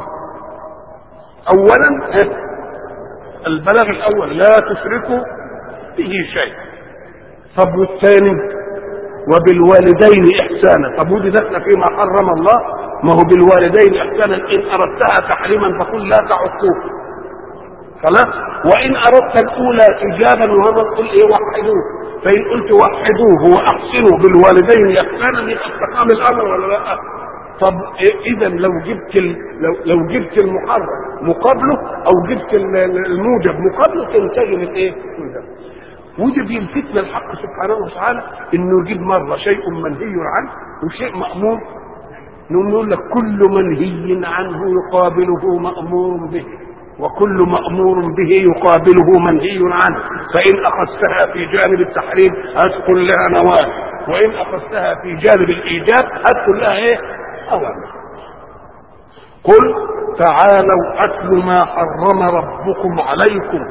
اولا إيه؟ البلاغ الاول لا تشركوا به شيء طب والثاني وبالوالدين احسانا طب ودي داخله فيما حرم الله ما هو بالوالدين احسانا ان اردتها تحريما فقل لا تعقوه خلاص وان اردت الاولى ايجابا وهذا تقول ايه وحدوه فان قلت وحدوه واحسنوا بالوالدين احسانا يبقى استقام الامر ولا لا طب إيه اذا لو جبت ال... لو لو جبت المحرم مقابله او جبت الموجب مقابله تنتهي من ايه؟ ودي بيلفتنا الحق سبحانه وتعالى انه يجيب مره شيء منهي عنه وشيء مامور نقول لك كل منهي عنه يقابله مامور به وكل مأمور به يقابله منهي عنه فإن أخذتها في جانب التحريم هتكون لها نواه وإن أخذتها في جانب الإيجاب هتكون لها إيه؟ أوامر قل تعالوا أتل ما حرم ربكم عليكم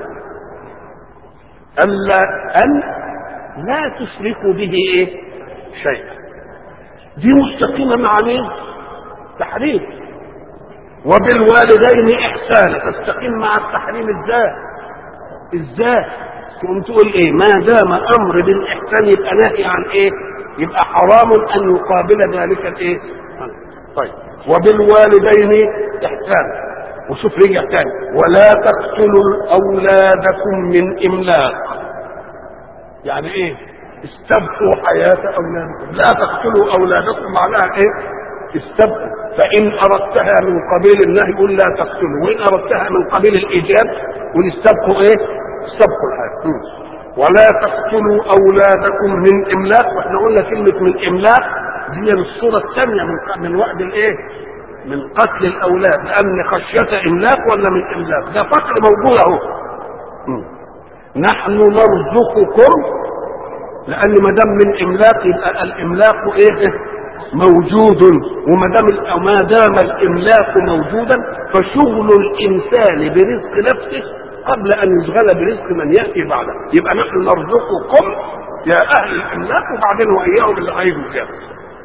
ألا أن لا تشركوا به إيه؟ شيئا دي مستقيمة مع مين؟ تحريم وبالوالدين إحسانا تستقيم مع التحريم إزاي؟ إزاي؟ تقوم تقول إيه؟ ما دام أمر بالإحسان يبقى نهي عن إيه؟ يبقى حرام أن يقابل ذلك الإيه؟ طيب وبالوالدين إحسانا وشوف رجع تاني ولا تقتلوا أولادكم من إملاق يعني إيه؟ استبقوا حياة أولادكم لا تقتلوا أولادكم معناها إيه استبقوا فإن أردتها من قبيل النهي قل لا تقتلوا وإن أردتها من قبيل الإيجاب قل استبقوا إيه استبقوا الحياة ولا تقتلوا أولادكم من إملاق وإحنا قلنا كلمة من إملاق دي الصورة الثانية من من وعد الإيه من قتل الأولاد لأن خشية إملاق ولا من إملاق ده فقر موجود أهو نحن نرزقكم لان ما دام من املاق يبقى الاملاق ايه موجود وما دام ما دام الاملاق موجودا فشغل الانسان برزق نفسه قبل ان يشغل برزق من ياتي بعده يبقى نحن نرزقكم يا اهل الاملاك وبعدين واياهم اللي هيجوا كده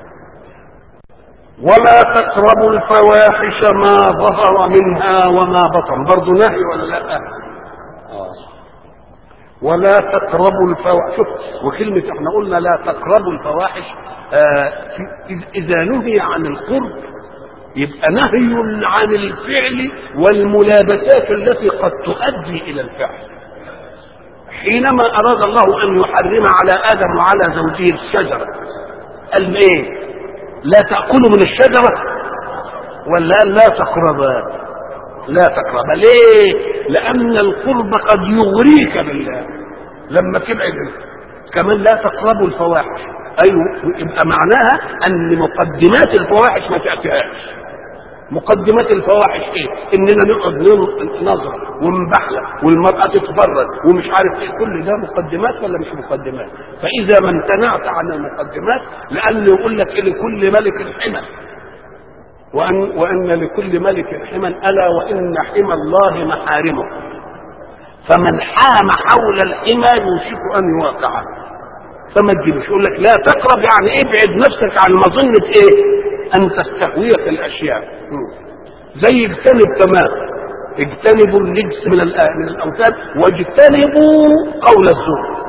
ولا تقربوا الفواحش ما ظهر منها وما بطن برضه نهي ولا لا آه. ولا تقربوا الفواحش شوف وكلمة احنا قلنا لا تقربوا الفواحش آه إذا نهي عن القرب يبقى نهي عن الفعل والملابسات التي قد تؤدي إلى الفعل حينما أراد الله أن يحرم على آدم وعلى زوجه الشجرة قال إيه لا تأكلوا من الشجرة ولا لا تقربا لا تقرب ليه لان القرب قد يغريك بالله لما تبعد كمان لا تقربوا الفواحش ايوه يبقى معناها ان مقدمات الفواحش ما تاتيهاش مقدمات الفواحش ايه اننا نقعد نظر ونبحلق والمراه تتبرد ومش عارف ايه كل ده مقدمات ولا مش مقدمات فاذا ما امتنعت عن المقدمات لانه يقول لك لكل ملك حمى وأن, وأن لكل ملك حما ألا وإن حمى الله محارمه فمن حام حول الحمى يوشك أن يوقعه فما تجيبش يقول لك لا تقرب يعني ابعد نفسك عن مظنة ايه أن تستهويك الأشياء زي اجتنب تمام اجتنبوا الرجس من من الأوثان واجتنبوا قول الزور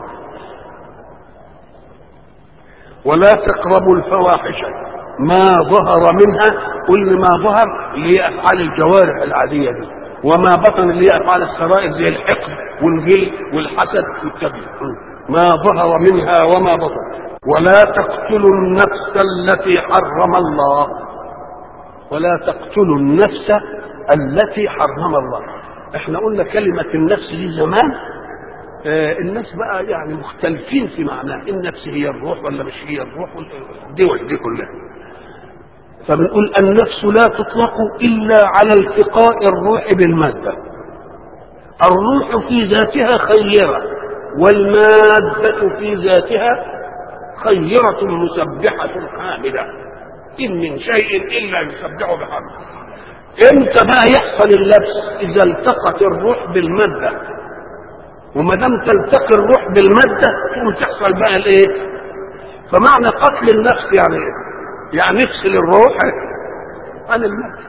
ولا تقربوا الفواحش ما ظهر منها كل ما ظهر اللي هي افعال الجوارح العاديه دي وما بطن اللي هي افعال السرائر زي الحقد والغل والحسد والكبر ما ظهر منها وما بطن ولا تقتلوا النفس التي حرم الله ولا تقتلوا النفس التي حرم الله احنا قلنا كلمة النفس دي زمان آه الناس بقى يعني مختلفين في معناها النفس هي الروح ولا مش هي الروح الدول دي كلها فبنقول النفس لا تطلق الا على التقاء الروح بالماده الروح في ذاتها خيره والماده في ذاتها خيره مسبحه حامده ان من شيء الا يسبح بحمده امتى بقى يحصل اللبس اذا التقت الروح بالماده وما دام تلتقي الروح بالماده تقوم تحصل بقى الايه فمعنى قتل النفس يعني ايه يعني افصل الروح عن المادة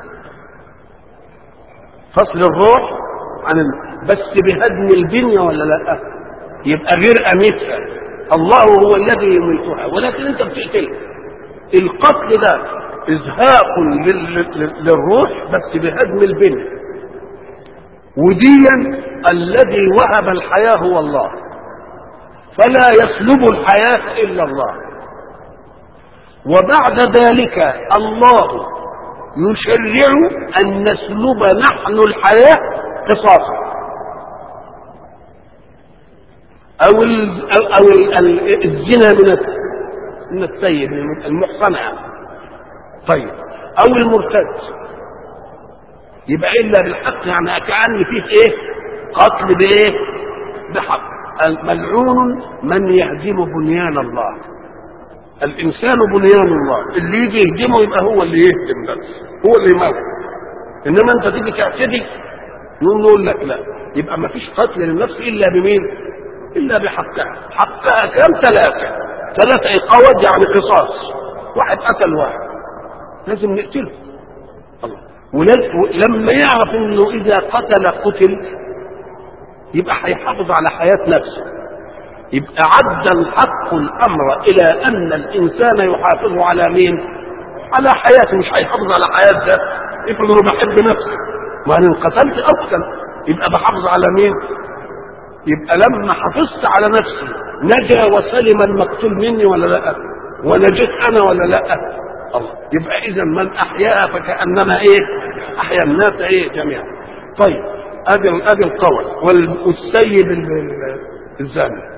فصل الروح عن الم... بس بهدم البنية ولا لا يبقى غير أميتها الله هو الذي يميتها ولكن انت بتقتلها القتل ده ازهاق لل... للروح بس بهدم البنية وديا الذي وهب الحياة هو الله فلا يسلب الحياة إلا الله وبعد ذلك الله يشرع أن نسلب نحن الحياة قصاصا أو ال أو, أو ال الزنا من من السيد المحصنة طيب أو المرتد يبقى الا بالحق يعني كان فيه ايه قتل بايه بحق الملعون من يهدم بنيان الله الانسان بنيان الله اللي يجي يهدمه يبقى هو اللي يهدم نفسه هو اللي يموت انما انت تيجي تعتدي نقول نقول لك لا يبقى ما فيش قتل للنفس الا بمين الا بحقها حقها كم ثلاثه ثلاثه اقاوات يعني قصاص واحد قتل واحد لازم نقتله الله ولما يعرف انه اذا قتل قتل يبقى هيحافظ على حياه نفسه يبقى عد الحق الامر الى ان الانسان يحافظ على مين على حياته مش هيحافظ على حياه ده افرض انه بحب نفسه ما انا انقتلت اقتل يبقى بحافظ على مين يبقى لما حافظت على نفسي نجا وسلم المقتول مني ولا لا ونجيت انا ولا لا الله يبقى اذا من احياها فكانما ايه احيا الناس ايه جميعا طيب ادي ادي القول والسيد الزاني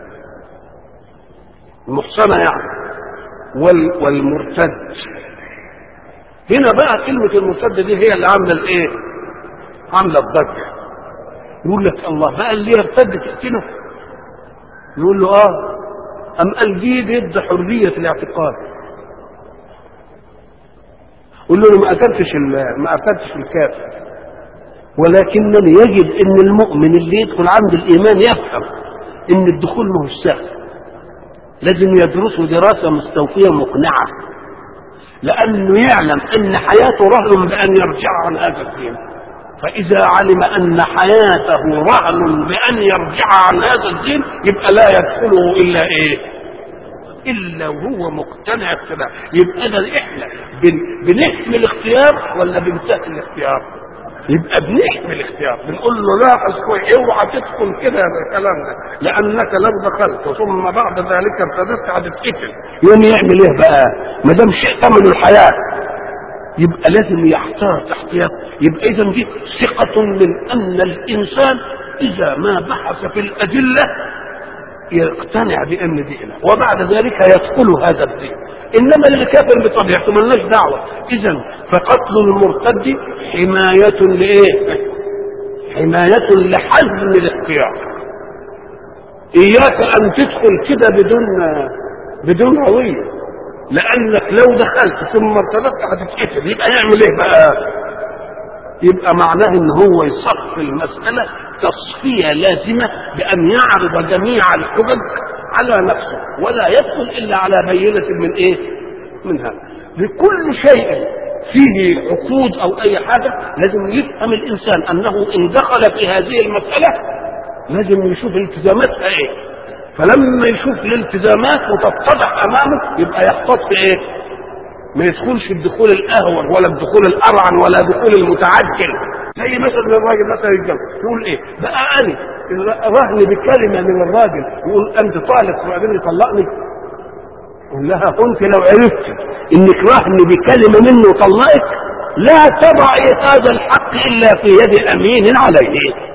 المحصنة يعني وال والمرتد هنا بقى كلمة المرتد دي هي اللي عاملة الايه؟ عاملة الضجة يقول لك الله بقى اللي يرتد تقتله يقول له اه أم قال دي ضد حرية الاعتقاد قول له ما قتلتش ما قتلتش الكافر ولكنني يجب ان المؤمن اللي يدخل عند الايمان يفهم ان الدخول ما هو سهل لازم يدرسه دراسة مستوفية مقنعة لأنه يعلم أن حياته رهن بأن يرجع عن هذا الدين فإذا علم أن حياته رهن بأن يرجع عن هذا الدين يبقى لا يدخله إلا إيه إلا وهو مقتنع اقتناع يبقى ده إحنا بن... بنحمي الاختيار ولا بنسهل الاختيار يبقى بنحمي الاختيار بنقول له لا اسكوي اوعى تدخل كده الكلام ده لانك لو دخلت ثم بعد ذلك ارتدت هتتقتل يوم يعمل ايه بقى ما دام شيء ثمن الحياه يبقى لازم يحتاط احتياط يبقى اذا دي ثقة من ان الانسان اذا ما بحث في الادلة يقتنع بان دينه وبعد ذلك يدخل هذا الدين انما اللي كافر بطبيعته ملناش دعوه اذا فقتل المرتد حمايه لايه حمايه لحزم الاختيار اياك ان تدخل كده بدون بدون هويه لانك لو دخلت ثم ارتدت هتتقتل يبقى يعمل ايه بقى يبقى معناه ان هو يصفي المساله تصفيه لازمه بان يعرض جميع الحجج على نفسه ولا يدخل الا على بينه من ايه من هذا لكل شيء فيه عقود او اي حاجه لازم يفهم الانسان انه ان دخل في هذه المساله لازم يشوف التزاماتها ايه فلما يشوف الالتزامات وتتضح امامه يبقى يحتاط في ايه ما يدخلش الدخول الاهون ولا الدخول الارعن ولا دخول المتعجل زي مثلا الراجل مثلا يتجوز يقول ايه بقى انا رهن بكلمه من الراجل يقول انت طالق وبعدين يطلقني قول لها انت لو عرفت انك رهن بكلمه منه وطلقك لا تضعي هذا الحق الا في يد امين عليه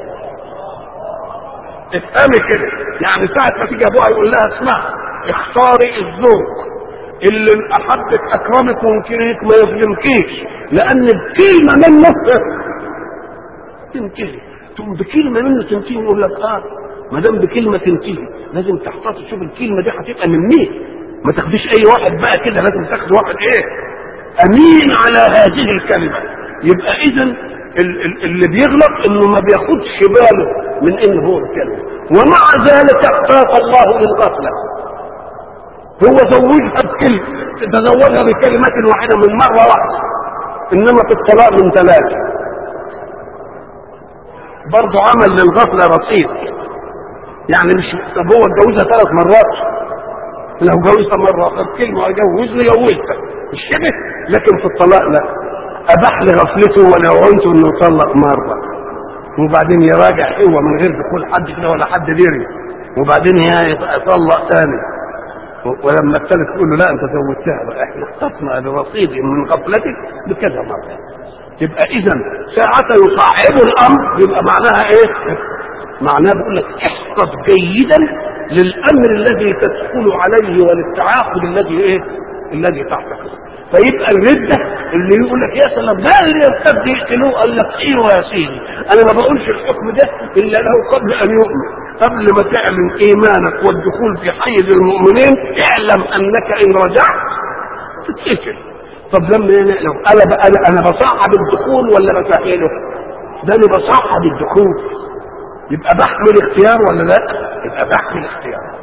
افهمي كده يعني ساعة ما تيجي ابوها يقول لها اسمع اختاري الزوج اللي ان احبك اكرمك ويمكنك ما يظلمكيش لان بكلمه منه تنتهي تقوم بكلمه منه تنتهي يقول لك اه ما دام بكلمه تنتهي لازم تحتاط تشوف الكلمه دي هتبقى من مين ما تاخديش اي واحد بقى كده لازم تاخد واحد ايه امين على هذه الكلمه يبقى اذا اللي بيغلط انه ما بياخدش باله من ان هو الكلمه ومع ذلك احتاط الله للغفله هو زوجها بكلمة تزوجها بكلمة واحدة من مرة واحدة إنما في الطلاق من ثلاثة برضه عمل للغفلة رصيد يعني مش طب هو اتجوزها ثلاث مرات لو جوزها مرة خد كلمة وجوزني جوزتها مش كده لكن في الطلاق لا أباح لغفلته ولو عنته إنه يطلق مرة وبعدين يراجع هو من غير دخول حد كده ولا حد ديري وبعدين يطلق تاني ولما الثالث تقول له لا انت زودتها بقى احنا اختصنا برصيد من غفلتك بكذا مره يبقى اذا ساعة يصعب الامر يبقى معناها ايه؟ معناها بيقول لك احفظ جيدا للامر الذي تدخل عليه وللتعاقد الذي ايه؟ الذي تعتقد فيبقى الردة اللي يقول لك يا سلام ده اللي يرتد يقتلوه قال لك ايوه يا سيدي انا ما بقولش الحكم ده الا له قبل ان يؤمن قبل ما تعلن ايمانك والدخول في حيز المؤمنين اعلم انك ان رجعت تتقتل طب لما لو انا بقى انا انا بصعب الدخول ولا بسهله؟ ده انا بصعب الدخول يبقى بحمل اختيار ولا لا؟ يبقى بحمل اختيار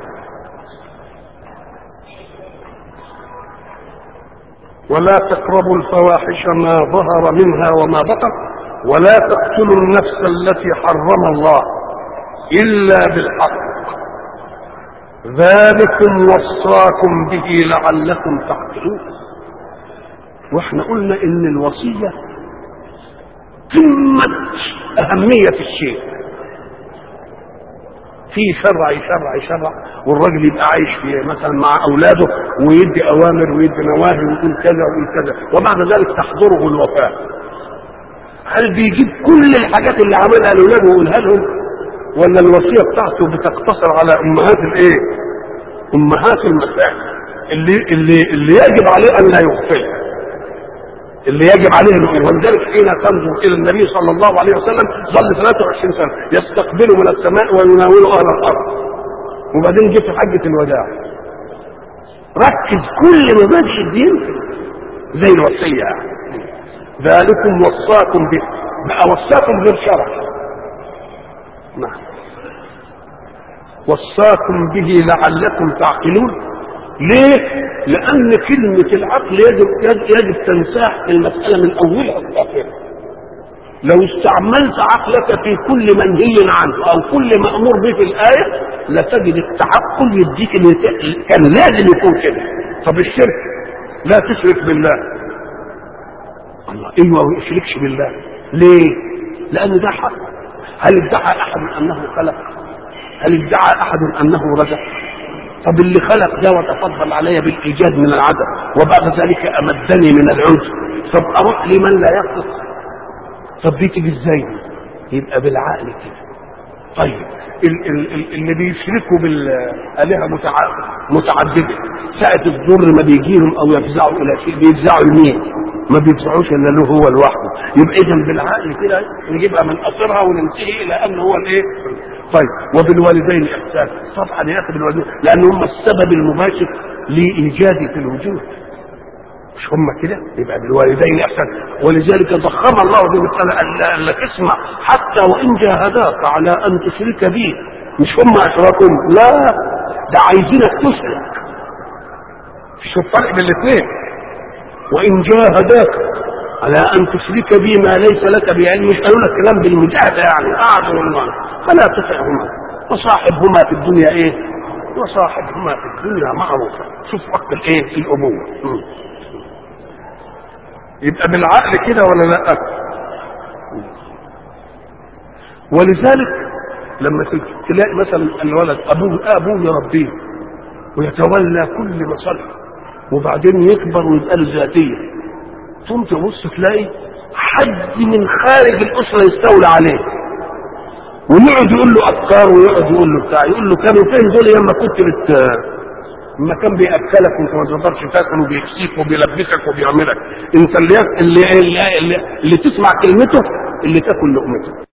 ولا تقربوا الفواحش ما ظهر منها وما بطن ولا تقتلوا النفس التي حرم الله الا بالحق ذلكم وصاكم به لعلكم تعقلون واحنا قلنا ان الوصيه قمه اهميه الشيء في شرع يشرع يشرع والراجل يبقى عايش في مثلا مع اولاده ويدي اوامر ويدي نواهي ويقول كذا ويقول كذا وبعد ذلك تحضره الوفاه هل بيجيب كل الحاجات اللي عملها لاولاده ويقولها لهم ولا الوصيه بتاعته بتقتصر على امهات الايه؟ امهات المسائل اللي اللي اللي يجب عليه ان لا يغفلها اللي يجب عليه انه ولذلك حين تنظر الى النبي صلى الله عليه وسلم ظل 23 سنه يستقبل من السماء ويناول اهل الارض وبعدين جه في حجه الوداع ركز كل مبادئ الدين زي الوصيه يعني ذلكم وصاكم به بقى وصاكم غير شرع نعم وصاكم به لعلكم تعقلون ليه؟ لأن كلمة العقل يجب يجب تنساح المسألة من أولها لآخرها. لو استعملت عقلك في كل منهي عنه أو كل مأمور به في الآية لتجد التعقل يديك اللي كان لازم يكون كده. طب الشرك لا تشرك بالله. الله ايوه ما يشركش بالله. ليه؟ لأن ده حق. هل ادعى أحد أنه خلق؟ هل ادعى أحد أنه رزق؟ طب اللي خلق ده وتفضل علي بالايجاد من العدم وبعد ذلك امدني من العنف طب اروح لمن لا يخلق طب دي تيجي ازاي يبقى بالعقل كده طيب ال- ال- ال- اللي بيشركوا بالالهه متع- متعدده ساعه الضر ما بيجيهم او يفزعوا الى شيء بيفزعوا لمين؟ ما بيفزعوش الا له هو لوحده يبقى اذا بالعقل كده نجيبها من قصرها وننتهي الى ان هو الايه؟ طيب وبالوالدين احسان طبعا يا اخي بالوالدين لان هم السبب المباشر لايجادي في الوجود مش هم كده يبقى بالوالدين احسان ولذلك ضخم الله دي مساله الا تسمع حتى وان جاهداك على ان تشرك بي مش هم اشراكهم لا ده عايزينك تشرك شوف الفرق بين الاثنين وان جاهداك على ان تشرك بي ما ليس لك بعلم مش قالوا لك كلام بالمجاهده يعني قعدوا والله فلا تطعهما وصاحبهما في الدنيا ايه؟ وصاحبهما في الدنيا معروفا شوف وقت الايه؟ الابوه م. يبقى بالعقل كده ولا لا؟ ولذلك لما تلاقي مثلا الولد ابوه ابوه يربيه ويتولى كل مصالحه وبعدين يكبر ويبقى له ذاتيه ثم تبص تلاقي حد من خارج الاسره يستولى عليه ويقعد يقول له افكار ويقعد يقول له بتاع يقول له كانوا فين دول لما كنت بت لما كان بياكلك وانت ما تقدرش تاكل وبيكسيك وبيلبسك وبيعملك انت اللي اللي اللي, اللي, اللي تسمع كلمته اللي تاكل لقمته